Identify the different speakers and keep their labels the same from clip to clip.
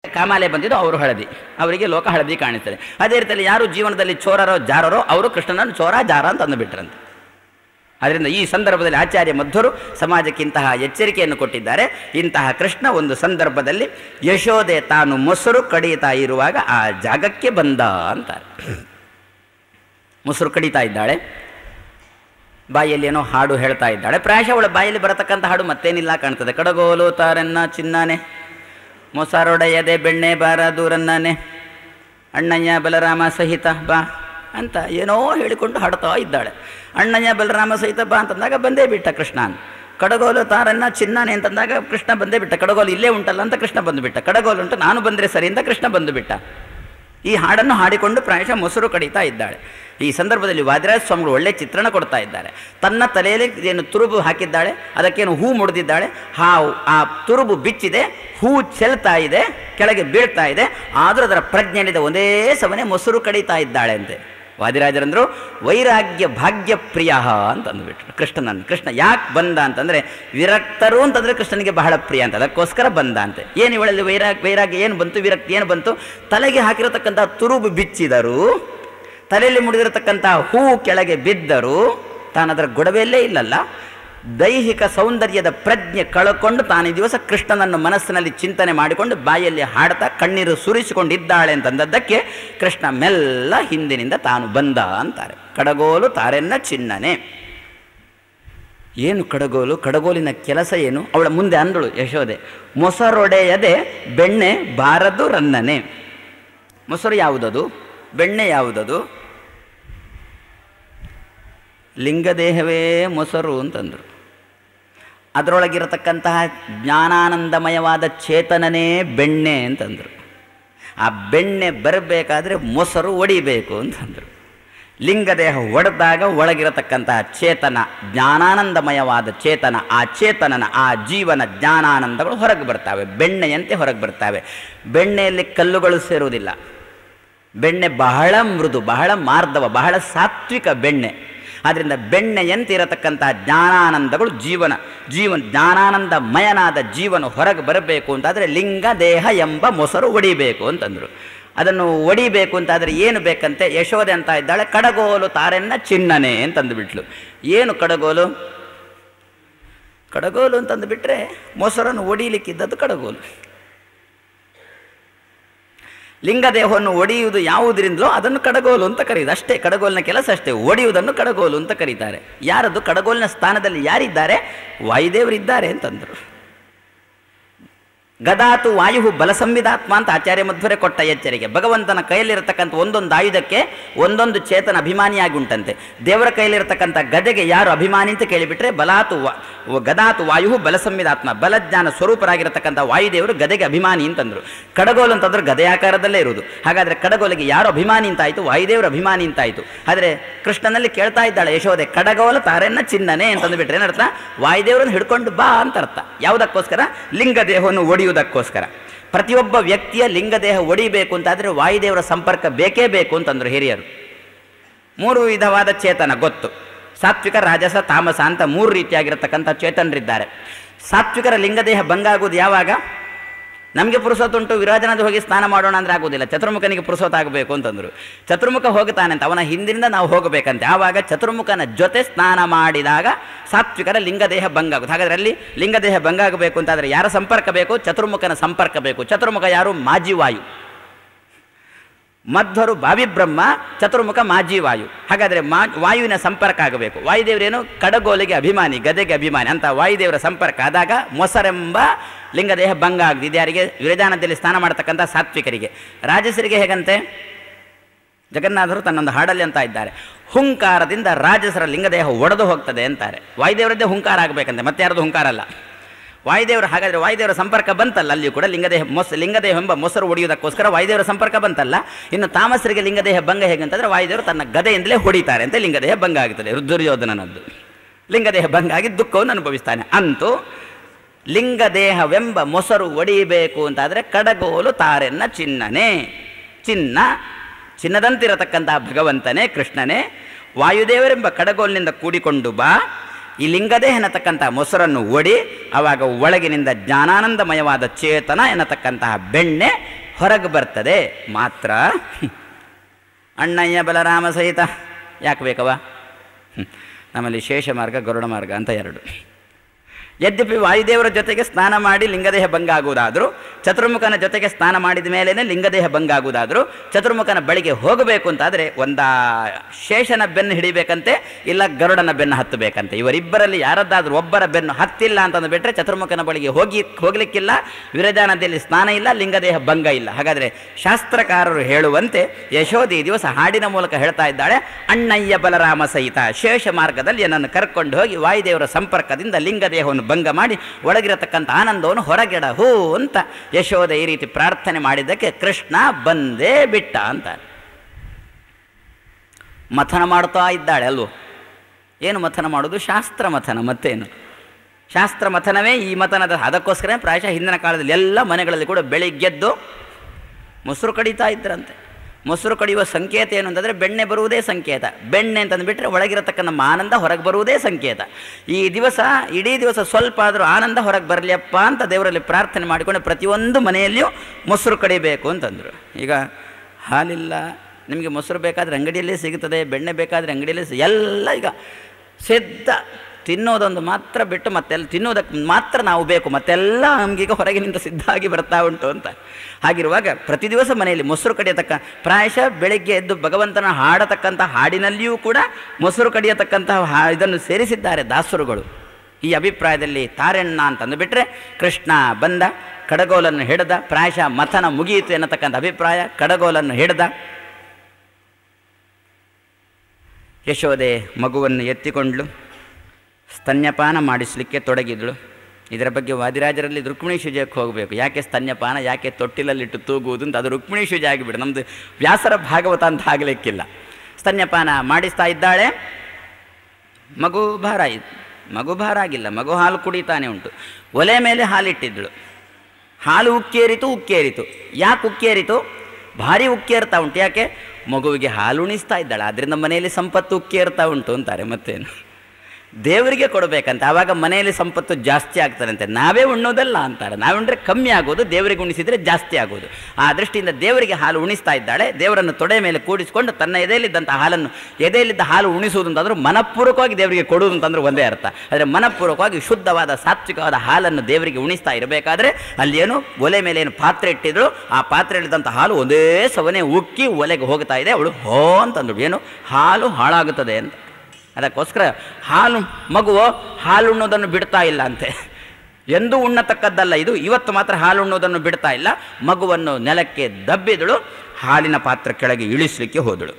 Speaker 1: ಕಾಮಾಲೆ ಬಂದಿದ್ದು ಅವರು ಹಳದಿ ಅವರಿಗೆ ಲೋಕ ಹಳದಿ ಕಾಣಿಸ್ತದೆ ಅದೇ ರೀತಿಯಲ್ಲಿ ಯಾರು ಜೀವನದಲ್ಲಿ ಚೋರರೋ ಜಾರರೋ ಅವರು ಕೃಷ್ಣನನ್ನು ಚೋರ ಜಾರ ಅಂತ ಅಂದುಬಿಟ್ರಂತೆ ಅದರಿಂದ ಈ ಸಂದರ್ಭದಲ್ಲಿ ಆಚಾರ್ಯ ಮಧ್ವರು ಸಮಾಜಕ್ಕೆ ಇಂತಹ ಎಚ್ಚರಿಕೆಯನ್ನು ಕೊಟ್ಟಿದ್ದಾರೆ ಇಂತಹ ಕೃಷ್ಣ ಒಂದು ಸಂದರ್ಭದಲ್ಲಿ ಯಶೋದೆ ತಾನು ಮೊಸರು ಕಡಿಯುತ್ತಾ ಇರುವಾಗ ಆ ಜಾಗಕ್ಕೆ ಬಂದ ಅಂತಾರೆ ಮೊಸರು ಕಡಿತಾ ಇದ್ದಾಳೆ ಬಾಯಲ್ಲಿ ಏನೋ ಹಾಡು ಹೇಳ್ತಾ ಇದ್ದಾಳೆ ಪ್ರಾಯಶಃ ಅವಳ ಬಾಯಲ್ಲಿ ಬರತಕ್ಕಂಥ ಹಾಡು ಮತ್ತೇನಿಲ್ಲ ಕಾಣ್ತದೆ ಕಡಗೋಲು ತಾರನ್ನ ಚಿನ್ನಾನೆ ಮೊಸರೊಡೆಯದೆ ಬೆಣ್ಣೆ ಬಾರದೂರನ್ನಾನೆ ಅಣ್ಣಯ್ಯ ಬಲರಾಮ ಸಹಿತ ಬಾ ಅಂತ ಏನೋ ಹೇಳಿಕೊಂಡು ಹಾಡ್ತಾ ಇದ್ದಾಳೆ ಅಣ್ಣಯ್ಯ ಬಲರಾಮ ಸಹಿತ ಬಾ ಅಂತಂದಾಗ ಬಂದೇ ಬಿಟ್ಟ ಕೃಷ್ಣ ಅಂತ ಕಡಗೋಲು ತಾರನ್ನ ಚಿನ್ನಾನೆ ಅಂತಂದಾಗ ಕೃಷ್ಣ ಬಂದೇ ಬಿಟ್ಟ ಕಡಗೋಲು ಇಲ್ಲೇ ಉಂಟಲ್ಲ ಅಂತ ಕೃಷ್ಣ ಬಂದು ಬಿಟ್ಟ ಕಡಗೋಲು ಉಂಟು ನಾನು ಬಂದರೆ ಸರಿ ಅಂತ ಕೃಷ್ಣ ಬಂದು ಬಿಟ್ಟ ಈ ಹಾಡನ್ನು ಹಾಡಿಕೊಂಡು ಪ್ರಾಯಶಃ ಮೊಸರು ಕಡಿತಾ ಇದ್ದಾಳೆ ಈ ಸಂದರ್ಭದಲ್ಲಿ ವಾದಿರಾಜ ಸ್ವಾಮಿಗಳು ಒಳ್ಳೆ ಚಿತ್ರಣ ಕೊಡ್ತಾ ಇದ್ದಾರೆ ತನ್ನ ತಲೆಯಲ್ಲಿ ಏನು ತುರುಬು ಹಾಕಿದ್ದಾಳೆ ಅದಕ್ಕೇನು ಹೂ ಮುಡಿದಿದ್ದಾಳೆ ಹಾ ಆ ತುರುಬು ಬಿಚ್ಚಿದೆ ಹೂ ಚೆಲ್ತಾ ಇದೆ ಕೆಳಗೆ ಬೀಳ್ತಾ ಇದೆ ಆದರೂ ಅದರ ಪ್ರಜ್ಞೆಲಿದೆ ಒಂದೇ ಸಮನೆ ಮೊಸರು ಕಡಿತಾ ಇದ್ದಾಳೆ ಅಂತೆ ವಾದಿರಾಜರಂದ್ರು ವೈರಾಗ್ಯ ಭಾಗ್ಯ ಪ್ರಿಯ ಅಂತ ಅಂದ್ಬಿಟ್ರು ಕೃಷ್ಣನನ್ನು ಕೃಷ್ಣ ಯಾಕೆ ಬಂದ ಅಂತಂದರೆ ವಿರಕ್ತರು ಅಂತಂದರೆ ಕೃಷ್ಣನಿಗೆ ಬಹಳ ಪ್ರಿಯ ಅಂತ ಅದಕ್ಕೋಸ್ಕರ ಬಂದ ಅಂತೆ ಏನು ಇವಳಲ್ಲಿ ವೈರಾಗ್ ವೈರಾಗ್ಯ ಏನು ಬಂತು ವಿರಕ್ತಿ ಏನು ಬಂತು ತಲೆಗೆ ಹಾಕಿರತಕ್ಕಂಥ ತುರುಬು ಬಿಚ್ಚಿದರು ತಲೆಯಲ್ಲಿ ಮುಡಿದಿರತಕ್ಕಂಥ ಹೂ ಕೆಳಗೆ ಬಿದ್ದರು ತಾನದರ ಗೊಡವೆಯಲ್ಲೇ ಇಲ್ಲಲ್ಲ ದೈಹಿಕ ಸೌಂದರ್ಯದ ಪ್ರಜ್ಞೆ ಕಳ್ಕೊಂಡು ತಾನು ಈ ದಿವಸ ಕೃಷ್ಣನನ್ನು ಮನಸ್ಸಿನಲ್ಲಿ ಚಿಂತನೆ ಮಾಡಿಕೊಂಡು ಬಾಯಲ್ಲಿ ಹಾಡ್ತಾ ಕಣ್ಣೀರು ಸುರಿಸಿಕೊಂಡಿದ್ದಾಳೆ ಅಂತಂದದ್ದಕ್ಕೆ ಕೃಷ್ಣ ಮೆಲ್ಲ ಹಿಂದಿನಿಂದ ತಾನು ಬಂದ ಅಂತಾರೆ ಕಡಗೋಲು ತಾರೆನ್ನ ಚಿನ್ನನೆ ಏನು ಕಡಗೋಲು ಕಡಗೋಲಿನ ಕೆಲಸ ಏನು ಅವಳ ಮುಂದೆ ಅಂದಳು ಯಶೋದೆ ಮೊಸರೊಡೆಯದೆ ಬೆಣ್ಣೆ ಬಾರದು ರನ್ನನೆ ಮೊಸರು ಯಾವುದದು ಬೆಣ್ಣೆ ಯಾವುದದು ಲಿಂಗದೇಹವೇ ಮೊಸರು ಅಂತಂದರು ಅದರೊಳಗಿರತಕ್ಕಂತಹ ಜ್ಞಾನಾನಂದಮಯವಾದ ಚೇತನನೇ ಬೆಣ್ಣೆ ಅಂತಂದರು ಆ ಬೆಣ್ಣೆ ಬರಬೇಕಾದ್ರೆ ಮೊಸರು ಒಡಿಬೇಕು ಅಂತಂದರು ಲಿಂಗದೇಹ ಒಡೆದಾಗ ಒಳಗಿರತಕ್ಕಂತಹ ಚೇತನ ಜ್ಞಾನಾನಂದಮಯವಾದ ಚೇತನ ಆ ಚೇತನನ ಆ ಜೀವನ ಜ್ಞಾನಾನಂದಗಳು ಹೊರಗೆ ಬರ್ತವೆ ಬೆಣ್ಣೆಯಂತೆ ಹೊರಗೆ ಬರ್ತವೆ ಬೆಣ್ಣೆಯಲ್ಲಿ ಕಲ್ಲುಗಳು ಸೇರುವುದಿಲ್ಲ ಬೆಣ್ಣೆ ಬಹಳ ಮೃದು ಬಹಳ ಮಾರ್ಧವ ಬಹಳ ಸಾತ್ವಿಕ ಬೆಣ್ಣೆ ಆದ್ದರಿಂದ ಬೆಣ್ಣೆಯಂತೆ ಇರತಕ್ಕಂಥ ಜ್ಞಾನಾನಂದಗಳು ಜೀವನ ಜೀವನ ಜ್ಞಾನಾನಂದಮಯನಾದ ಜೀವನ ಹೊರಗೆ ಬರಬೇಕು ಅಂತಾದರೆ ಲಿಂಗ ದೇಹ ಎಂಬ ಮೊಸರು ಒಡಿಬೇಕು ಅಂತಂದರು ಅದನ್ನು ಒಡಿಬೇಕು ಅಂತಾದರೆ ಏನು ಬೇಕಂತೆ ಯಶೋದೆ ಅಂತ ಇದ್ದಾಳೆ ಕಡಗೋಲು ತಾರೆನ್ನ ಚಿನ್ನನೆ ಅಂತಂದು ಬಿಟ್ಲು ಏನು ಕಡಗೋಲು ಕಡಗೋಲು ಅಂತಂದು ಬಿಟ್ಟರೆ ಮೊಸರನ್ನು ಒಡಿಲಿಕ್ಕಿದ್ದದ್ದು ಕಡಗೋಲು ಲಿಂಗದೇಹವನ್ನು ಒಡೆಯುವುದು ಯಾವುದರಿಂದಲೋ ಅದನ್ನು ಕಡಗೋಲು ಅಂತ ಕರೆಯುವುದು ಅಷ್ಟೇ ಕಡಗೋಲಿನ ಕೆಲಸ ಅಷ್ಟೇ ಒಡೆಯುವುದನ್ನು ಕಡಗೋಲು ಅಂತ ಕರೀತಾರೆ ಯಾರದು ಕಡಗೋಲಿನ ಸ್ಥಾನದಲ್ಲಿ ಯಾರಿದ್ದಾರೆ ವಾಯುದೇವರಿದ್ದಾರೆ ಅಂತಂದರು ಗದಾತು ವಾಯು ಬಲ ಸಂವಿಧಾತ್ಮ ಅಂತ ಆಚಾರ್ಯ ಮಧ್ವರೆ ಕೊಟ್ಟ ಎಚ್ಚರಿಕೆ ಭಗವಂತನ ಕೈಯಲ್ಲಿರತಕ್ಕಂಥ ಒಂದೊಂದು ಆಯುಧಕ್ಕೆ ಒಂದೊಂದು ಚೇತನ ಅಭಿಮಾನಿಯಾಗಿ ಉಂಟಂತೆ ದೇವರ ಕೈಯಲ್ಲಿರತಕ್ಕಂಥ ಗದೆಗೆ ಯಾರು ಅಭಿಮಾನಿ ಅಂತ ಕೇಳಿಬಿಟ್ರೆ ಬಲಾತು ವಾ ಗದಾತು ವಾಯು ಬಲ ಸಂವಿಧಾತ್ಮ ಬಲಜ್ಞಾನ ಸ್ವರೂಪರಾಗಿರತಕ್ಕಂಥ ವಾಯುದೇವರು ಗದೆಗೆ ಅಭಿಮಾನಿ ಅಂತಂದರು ಕಡಗೋಲು ಅಂತಂದ್ರೆ ಗದೆ ಆಕಾರದಲ್ಲೇ ಇರುವುದು ಹಾಗಾದರೆ ಕಡಗೋಲಿಗೆ ಯಾರು ಅಭಿಮಾನಿ ಅಂತಾಯಿತು ವಾಯುದೇವರ ಅಭಿಮಾನಿ ಅಂತಾಯಿತು ಆದರೆ ಕೃಷ್ಣನಲ್ಲಿ ಕೇಳ್ತಾ ಇದ್ದಾಳೆ ಯಶೋದೆ ಕಡಗೋಲು ತಾರೆನ್ನ ಚಿನ್ನನೆ ಅಂತಂದು ಬಿಟ್ರೆ ಏನರ್ಥ ವಾಯುದೇವರನ್ನು ಹಿಡ್ಕೊಂಡು ಬಾ ಅಂತ ಅರ್ಥ ಯಾವುದಕ್ಕೋಸ್ಕರ ಲಿಂಗ ದೇಹವನ್ನು ಒಡೆಯುವುದಕ್ಕೋಸ್ಕರ ಪ್ರತಿಯೊಬ್ಬ ವ್ಯಕ್ತಿಯ ಲಿಂಗದೇಹ ಒಡಿಬೇಕು ಅಂತಾದರೆ ವಾಯುದೇವರ ಸಂಪರ್ಕ ಬೇಕೇ ಬೇಕು ಅಂತಂದರು ಹಿರಿಯರು ಮೂರು ವಿಧವಾದ ಚೇತನ ಗೊತ್ತು ಸಾತ್ವಿಕ ರಾಜಸ ತಾಮಸ ಅಂತ ಮೂರು ರೀತಿಯಾಗಿರತಕ್ಕಂಥ ಚೇತನರಿದ್ದಾರೆ ಸಾತ್ವಿಕರ ಲಿಂಗದೇಹ ಭಂಗ ಆಗುವುದು ಯಾವಾಗ ನಮಗೆ ಪುರುಸೊತ್ತುಂಟು ವಿರಾಜನದ ಹೋಗಿ ಸ್ನಾನ ಮಾಡೋಣ ಅಂದ್ರೆ ಆಗೋದಿಲ್ಲ ಚತುರ್ಮುಖನಿಗೆ ಪುರುಸೊತ್ತಾಗಬೇಕು ಅಂತಂದರು ಚತುರ್ಮುಖ ಹೋಗ್ತಾನೆ ಅಂತ ಅವನ ಹಿಂದಿನಿಂದ ನಾವು ಹೋಗಬೇಕಂತೆ ಆವಾಗ ಚತುರ್ಮುಖನ ಜೊತೆ ಸ್ನಾನ ಮಾಡಿದಾಗ ಸಾತ್ವಿಕರ ಲಿಂಗದೇಹ ಭಂಗ ಆಗುತ್ತೆ ಹಾಗಾದ್ರೆ ಅಲ್ಲಿ ಲಿಂಗದೇಹ ಭಂಗ ಆಗಬೇಕು ಅಂತಾದರೆ ಯಾರ ಸಂಪರ್ಕ ಬೇಕು ಚತುರ್ಮುಖನ ಸಂಪರ್ಕ ಬೇಕು ಚತುರ್ಮುಖ ಯಾರು ಮಾಜಿವಾಯು ಮಧ್ವರು ಬಾವಿಬ್ರಹ್ಮ ಚತುರ್ಮುಖ ಮಾಜಿವಾಯು ಹಾಗಾದರೆ ಮಾ ವಾಯುವಿನ ಸಂಪರ್ಕ ಆಗಬೇಕು ವಾಯುದೇವರೇನು ಕಡಗೋಲಿಗೆ ಅಭಿಮಾನಿ ಗದೆಗೆ ಅಭಿಮಾನಿ ಅಂತ ವಾಯುದೇವರ ಸಂಪರ್ಕ ಆದಾಗ ಮೊಸರೆಂಬ ಲಿಂಗದೇಹ ಭಂಗ ಆಗದಿದೆ ಯಾರಿಗೆ ವಿರಜಾನದಲ್ಲಿ ಸ್ನಾನ ಮಾಡ್ತಕ್ಕಂಥ ಸಾತ್ವಿಕರಿಗೆ ರಾಜಸರಿಗೆ ಹೇಗಂತೆ ಜಗನ್ನಾಥರು ತನ್ನೊಂದು ಹಾಡಲ್ಲಿ ಅಂತ ಇದ್ದಾರೆ ಹುಂಕಾರದಿಂದ ರಾಜಸರ ಲಿಂಗದೇಹ ಒಡೆದು ಹೋಗ್ತದೆ ಅಂತಾರೆ ವಾಯುದೇವರದ್ದೇ ಹುಂಕಾರ ಆಗಬೇಕಂತೆ ಮತ್ತೆ ಯಾರದು ಹುಂಕಾರ ಅಲ್ಲ ವಾಯುದೇವರು ಹಾಗಾದರೆ ವಾಯುದೇವರ ಸಂಪರ್ಕ ಬಂತಲ್ಲ ಅಲ್ಲಿಯೂ ಕೂಡ ಲಿಂಗದೇಹ ಮೊಸ ಲಿಂಗದೇಹ ಎಂಬ ಮೊಸರು ಒಡೆಯುವುದಕ್ಕೋಸ್ಕರ ವಾಯುದೇವರ ಸಂಪರ್ಕ ಬಂತಲ್ಲ ಇನ್ನು ತಾಮಸರಿಗೆ ಲಿಂಗದೇಹ ಭಂಗ ಹೇಗಂತಂದರೆ ವಾಯುದೇವರು ತನ್ನ ಗದೆಯಿಂದಲೇ ಹೊಡಿತಾರೆ ಅಂತ ಲಿಂಗದೇಹ ಭಂಗ ಆಗುತ್ತದೆ ದುರ್ಯೋಧನನದ್ದು ಲಿಂಗದೇಹ ಭಂಗ ಆಗಿ ದುಃಖವನ್ನು ಅನುಭವಿಸ್ತಾನೆ ಅಂತೂ ಲಿಂಗದೇಹವೆಂಬ ಮೊಸರು ಒಡೆಯಬೇಕು ಅಂತಾದರೆ ಕಡಗೋಲು ತಾರೆನ್ನ ಚಿನ್ನನೆ ಚಿನ್ನ ಚಿನ್ನದಂತಿರತಕ್ಕಂತಹ ಭಗವಂತನೇ ಕೃಷ್ಣನೇ ವಾಯುದೇವರೆಂಬ ಕಡಗೋಲಿನಿಂದ ಕೂಡಿಕೊಂಡು ಬಾ ಈ ಲಿಂಗದೇ ಎನ್ನತಕ್ಕಂತಹ ಮೊಸರನ್ನು ಒಡಿ ಆವಾಗ ಒಳಗಿನಿಂದ ಜ್ಞಾನಾನಂದಮಯವಾದ ಚೇತನ ಎನ್ನತಕ್ಕಂತಹ ಬೆಣ್ಣೆ ಹೊರಗೆ ಬರ್ತದೆ ಮಾತ್ರ ಅಣ್ಣಯ್ಯ ಬಲರಾಮ ಸಹಿತ ಯಾಕೆ ಬೇಕವ ಹ್ಮ್. ನಮ್ಮಲ್ಲಿ ಶೇಷ ಮಾರ್ಗ ಗರುಡ ಮಾರ್ಗ ಅಂತ ಎರಡು ಯದ್ಯಪಿ ವಾಯುದೇವರ ಜೊತೆಗೆ ಸ್ನಾನ ಮಾಡಿ ಲಿಂಗದೇಹ ಭಂಗ ಆಗುವುದಾದರೂ ಚತುರ್ಮುಖನ ಜೊತೆಗೆ ಸ್ನಾನ ಮಾಡಿದ ಮೇಲೇ ಲಿಂಗದೇಹ ಭಂಗ ಆಗುವುದಾದರೂ ಚತುರ್ಮುಖನ ಬಳಿಗೆ ಹೋಗಬೇಕು ಅಂತಾದರೆ ಒಂದ ಶೇಷನ ಬೆನ್ನು ಹಿಡಿಬೇಕಂತೆ ಇಲ್ಲ ಗರುಡನ ಬೆನ್ನು ಹತ್ತಬೇಕಂತೆ ಇವರಿಬ್ಬರಲ್ಲಿ ಯಾರದ್ದಾದ್ರೂ ಒಬ್ಬರ ಬೆನ್ನು ಹತ್ತಿಲ್ಲ ಅಂತಂದು ಬಿಟ್ಟರೆ ಚತುರ್ಮುಖನ ಬಳಿಗೆ ಹೋಗಿ ಹೋಗ್ಲಿಕ್ಕಿಲ್ಲ ವಿರಜಾ ನದಿಯಲ್ಲಿ ಸ್ನಾನ ಇಲ್ಲ ಲಿಂಗದೇಹ ಭಂಗ ಇಲ್ಲ ಹಾಗಾದರೆ ಶಾಸ್ತ್ರಕಾರರು ಹೇಳುವಂತೆ ಯಶೋಧಿ ಈ ದಿವಸ ಹಾಡಿನ ಮೂಲಕ ಹೇಳ್ತಾ ಇದ್ದಾಳೆ ಅಣ್ಣಯ್ಯ ಬಲರಾಮ ಸಹಿತ ಶೇಷ ಮಾರ್ಗದಲ್ಲಿ ನನ್ನನ್ನು ಕರ್ಕೊಂಡು ಹೋಗಿ ವಾಯುದೇವರ ಸಂಪರ್ಕದಿಂದ ಲಿಂಗದೇಹವನ್ನು ಭಂಗ ಮಾಡಿ ಒಳಗಿರತಕ್ಕಂಥ ಆನಂದವನ್ನು ಹೊರಗೆಡ ಹೂ ಅಂತ ಯಶೋಧ ಈ ರೀತಿ ಪ್ರಾರ್ಥನೆ ಮಾಡಿದ್ದಕ್ಕೆ ಕೃಷ್ಣ ಬಂದೇ ಬಿಟ್ಟ ಅಂತ ಮಥನ ಮಾಡ್ತಾ ಇದ್ದಾಳೆ ಅಲ್ವೋ ಏನು ಮಥನ ಮಾಡೋದು ಶಾಸ್ತ್ರ ಮಥನ ಮತ್ತೇನು ಶಾಸ್ತ್ರ ಮಥನವೇ ಈ ಮಥನದ ಅದಕ್ಕೋಸ್ಕರ ಪ್ರಾಯಶಃ ಹಿಂದಿನ ಕಾಲದಲ್ಲಿ ಎಲ್ಲ ಮನೆಗಳಲ್ಲಿ ಕೂಡ ಬೆಳಿಗ್ಗೆದ್ದು ಮೊಸರು ಕಡಿತಾ ಇದ್ರಂತೆ ಮೊಸರು ಕಡಿಯುವ ಸಂಕೇತ ಏನು ಅಂತಂದರೆ ಬೆಣ್ಣೆ ಬರುವುದೇ ಸಂಕೇತ ಬೆಣ್ಣೆ ಅಂತಂದುಬಿಟ್ರೆ ಒಳಗಿರತಕ್ಕ ನಮ್ಮ ಆನಂದ ಹೊರಗೆ ಬರುವುದೇ ಸಂಕೇತ ಈ ದಿವಸ ಇಡೀ ದಿವಸ ಸ್ವಲ್ಪ ಆದರೂ ಆನಂದ ಹೊರಗೆ ಬರಲಿಯಪ್ಪ ಅಂತ ದೇವರಲ್ಲಿ ಪ್ರಾರ್ಥನೆ ಮಾಡಿಕೊಂಡು ಪ್ರತಿಯೊಂದು ಮನೆಯಲ್ಲಿಯೂ ಮೊಸರು ಕಡಿಬೇಕು ಅಂತಂದರು ಈಗ ಹಾಲಿಲ್ಲ ನಿಮಗೆ ಮೊಸರು ಬೇಕಾದರೆ ಅಂಗಡಿಯಲ್ಲೇ ಸಿಗುತ್ತದೆ ಬೆಣ್ಣೆ ಬೇಕಾದರೆ ಅಂಗಡಿಯಲ್ಲೇ ಸಿ ಎಲ್ಲ ಈಗ ಸಿದ್ಧ ತಿನ್ನೋದೊಂದು ಮಾತ್ರ ಬಿಟ್ಟು ಮತ್ತೆಲ್ಲ ತಿನ್ನೋದಕ್ಕೆ ಮಾತ್ರ ನಾವು ಬೇಕು ಮತ್ತೆಲ್ಲ ನಮಗೀಗ ಹೊರಗಿನಿಂದ ಸಿದ್ಧ ಆಗಿ ಬರ್ತಾ ಉಂಟು ಅಂತ ಹಾಗಿರುವಾಗ ಪ್ರತಿ ದಿವಸ ಮನೆಯಲ್ಲಿ ಮೊಸರು ಕಡಿಯತಕ್ಕ ಪ್ರಾಯಶಃ ಬೆಳಗ್ಗೆ ಎದ್ದು ಭಗವಂತನ ಹಾಡತಕ್ಕಂಥ ಹಾಡಿನಲ್ಲಿಯೂ ಕೂಡ ಮೊಸರು ಕಡಿಯತಕ್ಕಂತಹ ಹಾ ಇದನ್ನು ಸೇರಿಸಿದ್ದಾರೆ ದಾಸರುಗಳು ಈ ಅಭಿಪ್ರಾಯದಲ್ಲಿ ತಾರೆಣ್ಣ ಅಂತಂದು ಬಿಟ್ಟರೆ ಕೃಷ್ಣ ಬಂದ ಕಡಗೋಲನ್ನು ಹಿಡ್ದ ಪ್ರಾಯಶಃ ಮಥನ ಮುಗಿಯಿತು ಎನ್ನತಕ್ಕಂಥ ಅಭಿಪ್ರಾಯ ಕಡಗೋಲನ್ನು ಹಿಡ್ದ ಯಶೋದೆ ಮಗುವನ್ನು ಎತ್ತಿಕೊಂಡ್ಳು ಸ್ತನ್ಯಪಾನ ಮಾಡಿಸಲಿಕ್ಕೆ ತೊಡಗಿದಳು ಇದರ ಬಗ್ಗೆ ವಾದಿರಾಜರಲ್ಲಿ ರುಕ್ಮಿಣಿ ಶುಜಕ್ಕೆ ಹೋಗಬೇಕು ಯಾಕೆ ಸ್ತನ್ಯಪಾನ ಯಾಕೆ ತೊಟ್ಟಿಲಲ್ಲಿಟ್ಟು ತೂಗುವುದು ಅಂತ ಅದು ರುಕ್ಮಿಣಿ ಶುಜ ಆಗಿಬಿಡು ನಮ್ಮದು ವ್ಯಾಸರ ಭಾಗವತ ಅಂತ ಆಗಲಿಕ್ಕಿಲ್ಲ ಸ್ತನ್ಯಪಾನ ಮಾಡಿಸ್ತಾ ಇದ್ದಾಳೆ ಮಗು ಭಾರ ಆಯಿತು ಮಗು ಭಾರ ಆಗಿಲ್ಲ ಮಗು ಹಾಲು ಕುಡಿತಾನೆ ಉಂಟು ಒಲೆ ಮೇಲೆ ಹಾಲಿಟ್ಟಿದ್ದಳು ಹಾಲು ಉಕ್ಕೇರಿತು ಉಕ್ಕೇರಿತು ಯಾಕೆ ಉಕ್ಕೇರಿತು ಭಾರಿ ಉಕ್ಕೇರ್ತಾ ಉಂಟು ಯಾಕೆ ಮಗುವಿಗೆ ಹಾಲು ಉಣಿಸ್ತಾ ಇದ್ದಾಳೆ ಆದ್ದರಿಂದ ಮನೆಯಲ್ಲಿ ಸಂಪತ್ತು ಉಕ್ಕೇರ್ತಾ ಉಂಟು ಅಂತಾರೆ ಮತ್ತೇನು ದೇವರಿಗೆ ಕೊಡಬೇಕಂತ ಆವಾಗ ಮನೆಯಲ್ಲಿ ಸಂಪತ್ತು ಜಾಸ್ತಿ ಆಗ್ತದಂತೆ ನಾವೇ ಉಣ್ಣೋದಲ್ಲ ಅಂತಾರೆ ನಾವು ಉಂಡ್ರೆ ಕಮ್ಮಿ ಆಗೋದು ದೇವರಿಗೆ ಉಣಿಸಿದರೆ ಜಾಸ್ತಿ ಆಗೋದು ಆ ದೃಷ್ಟಿಯಿಂದ ದೇವರಿಗೆ ಹಾಲು ಉಣಿಸ್ತಾ ಇದ್ದಾಳೆ ದೇವರನ್ನು ತೊಡೆ ಮೇಲೆ ಕೂಡಿಸಿಕೊಂಡು ತನ್ನ ಎದೆಯಲ್ಲಿದ್ದಂಥ ಹಾಲನ್ನು ಎದೆಯಲ್ಲಿದ್ದ ಹಾಲು ಉಣಿಸುವುದು ಅಂತಂದ್ರೆ ಮನಪೂರ್ವಕವಾಗಿ ದೇವರಿಗೆ ಕೊಡುವುದು ಅಂತಂದ್ರೆ ಒಂದೇ ಅರ್ಥ ಆದರೆ ಮನಪೂರ್ವಕವಾಗಿ ಶುದ್ಧವಾದ ಸಾತ್ವಿಕವಾದ ಹಾಲನ್ನು ದೇವರಿಗೆ ಉಣಿಸ್ತಾ ಇರಬೇಕಾದ್ರೆ ಅಲ್ಲಿ ಏನು ಒಲೆ ಮೇಲೆ ಏನು ಪಾತ್ರೆ ಇಟ್ಟಿದ್ರು ಆ ಪಾತ್ರೆಯಲ್ಲಿದ್ದಂಥ ಹಾಲು ಒಂದೇ ಸವನೆ ಉಕ್ಕಿ ಒಲೆಗೆ ಹೋಗ್ತಾ ಇದೆ ಅವಳು ಹೋ ಅಂತಂದಳು ಏನು ಹಾಲು ಹಾಳಾಗುತ್ತದೆ ಅಂತ ಅದಕ್ಕೋಸ್ಕರ ಹಾಲು ಮಗುವು ಹಾಲು ಉಣ್ಣೋದನ್ನು ಬಿಡ್ತಾ ಇಲ್ಲ ಅಂತೆ ಎಂದೂ ಉಣ್ಣತಕ್ಕದ್ದಲ್ಲ ಇದು ಇವತ್ತು ಮಾತ್ರ ಹಾಲು ಉಣ್ಣೋದನ್ನು ಬಿಡ್ತಾ ಇಲ್ಲ ಮಗುವನ್ನು ನೆಲಕ್ಕೆ ದಬ್ಬಿದಳು ಹಾಲಿನ ಪಾತ್ರ ಕೆಳಗೆ ಇಳಿಸಲಿಕ್ಕೆ ಹೋದಳು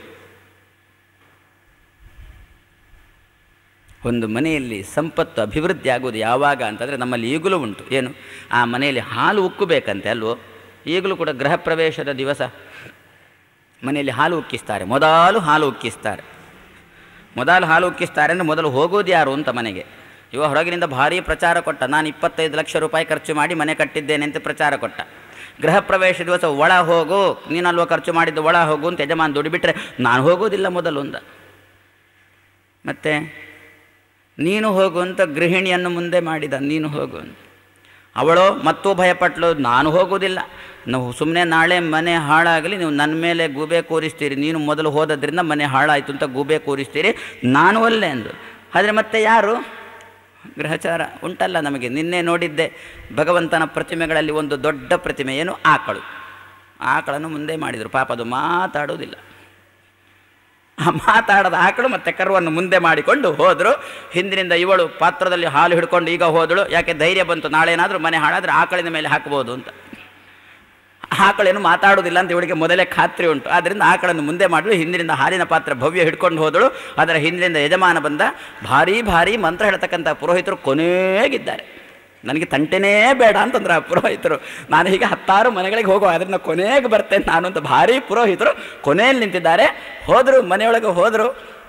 Speaker 1: ಒಂದು ಮನೆಯಲ್ಲಿ ಸಂಪತ್ತು ಅಭಿವೃದ್ಧಿ ಆಗುವುದು ಯಾವಾಗ ಅಂತಂದರೆ ನಮ್ಮಲ್ಲಿ ಈಗಲೂ ಉಂಟು ಏನು ಆ ಮನೆಯಲ್ಲಿ ಹಾಲು ಉಕ್ಕಬೇಕಂತೆ ಅಲ್ವೋ ಈಗಲೂ ಕೂಡ ಗೃಹ ಪ್ರವೇಶದ ದಿವಸ ಮನೆಯಲ್ಲಿ ಹಾಲು ಉಕ್ಕಿಸ್ತಾರೆ ಮೊದಲು ಹಾಲು ಉಕ್ಕಿಸ್ತಾರೆ ಮೊದಲು ಹಾಲು ಉಕ್ಕಿಸ್ತಾರೆ ಅಂದರೆ ಮೊದಲು ಹೋಗೋದು ಯಾರು ಅಂತ ಮನೆಗೆ ಇವ ಹೊರಗಿನಿಂದ ಭಾರಿ ಪ್ರಚಾರ ಕೊಟ್ಟ ನಾನು ಇಪ್ಪತ್ತೈದು ಲಕ್ಷ ರೂಪಾಯಿ ಖರ್ಚು ಮಾಡಿ ಮನೆ ಕಟ್ಟಿದ್ದೇನೆ ಅಂತ ಪ್ರಚಾರ ಕೊಟ್ಟ ಗೃಹ ಪ್ರವೇಶ ದಿವಸ ಒಳ ಹೋಗು ನೀನಲ್ವ ಖರ್ಚು ಮಾಡಿದ್ದು ಒಳ ಹೋಗು ಅಂತ ಯಜಮಾನ್ ದುಡಿಬಿಟ್ರೆ ನಾನು ಹೋಗೋದಿಲ್ಲ ಮೊದಲು ಅಂದ ಮತ್ತೆ ನೀನು ಹೋಗು ಅಂತ ಗೃಹಿಣಿಯನ್ನು ಮುಂದೆ ಮಾಡಿದ ನೀನು ಹೋಗು ಅಂತ ಅವಳು ಮತ್ತೂ ಭಯಪಟ್ಲು ನಾನು ಹೋಗೋದಿಲ್ಲ ನಾವು ಸುಮ್ಮನೆ ನಾಳೆ ಮನೆ ಹಾಳಾಗಲಿ ನೀವು ನನ್ನ ಮೇಲೆ ಗೂಬೆ ಕೂರಿಸ್ತೀರಿ ನೀನು ಮೊದಲು ಹೋದದ್ರಿಂದ ಮನೆ ಹಾಳಾಯಿತು ಅಂತ ಗೂಬೆ ಕೂರಿಸ್ತೀರಿ ನಾನು ಅಲ್ಲೇ ಅಂದು ಆದರೆ ಮತ್ತೆ ಯಾರು ಗ್ರಹಚಾರ ಉಂಟಲ್ಲ ನಮಗೆ ನಿನ್ನೆ ನೋಡಿದ್ದೆ ಭಗವಂತನ ಪ್ರತಿಮೆಗಳಲ್ಲಿ ಒಂದು ದೊಡ್ಡ ಪ್ರತಿಮೆ ಏನು ಆಕಳು ಆಕಳನ್ನು ಮುಂದೆ ಮಾಡಿದರು ಪಾಪ ಅದು ಮಾತಾಡೋದಿಲ್ಲ ಆ ಮಾತಾಡದ ಆಕಳು ಮತ್ತೆ ಕರುವನ್ನು ಮುಂದೆ ಮಾಡಿಕೊಂಡು ಹೋದರು ಹಿಂದಿನಿಂದ ಇವಳು ಪಾತ್ರದಲ್ಲಿ ಹಾಲು ಹಿಡ್ಕೊಂಡು ಈಗ ಹೋದಳು ಯಾಕೆ ಧೈರ್ಯ ಬಂತು ನಾಳೆ ಏನಾದರೂ ಮನೆ ಹಾಳಾದರೆ ಆಕಳಿನ ಮೇಲೆ ಹಾಕ್ಬೋದು ಅಂತ ಆಕಳೇನು ಮಾತಾಡೋದಿಲ್ಲ ಅಂತ ಇವಳಿಗೆ ಮೊದಲೇ ಖಾತ್ರಿ ಉಂಟು ಆದ್ದರಿಂದ ಆಕಳನ್ನು ಮುಂದೆ ಮಾಡಲು ಹಿಂದಿನಿಂದ ಹಾಲಿನ ಪಾತ್ರ ಭವ್ಯ ಹಿಡ್ಕೊಂಡು ಹೋದಳು ಅದರ ಹಿಂದಿನಿಂದ ಯಜಮಾನ ಬಂದ ಭಾರಿ ಭಾರಿ ಮಂತ್ರ ಹೇಳ್ತಕ್ಕಂಥ ಪುರೋಹಿತರು ಕೊನೆಗಿದ್ದಾರೆ ನನಗೆ ತಂಟೆನೇ ಬೇಡ ಅಂತಂದ್ರೆ ಆ ಪುರೋಹಿತರು ನಾನು ಹೀಗೆ ಹತ್ತಾರು ಮನೆಗಳಿಗೆ ಹೋಗುವ ಅದರಿಂದ ಕೊನೆಗೆ ಬರ್ತೇನೆ ನಾನು ಅಂತ ಭಾರಿ ಪುರೋಹಿತರು ಕೊನೆಯಲ್ಲಿ ನಿಂತಿದ್ದಾರೆ ಹೋದರು ಮನೆಯೊಳಗೆ ಹೋದರು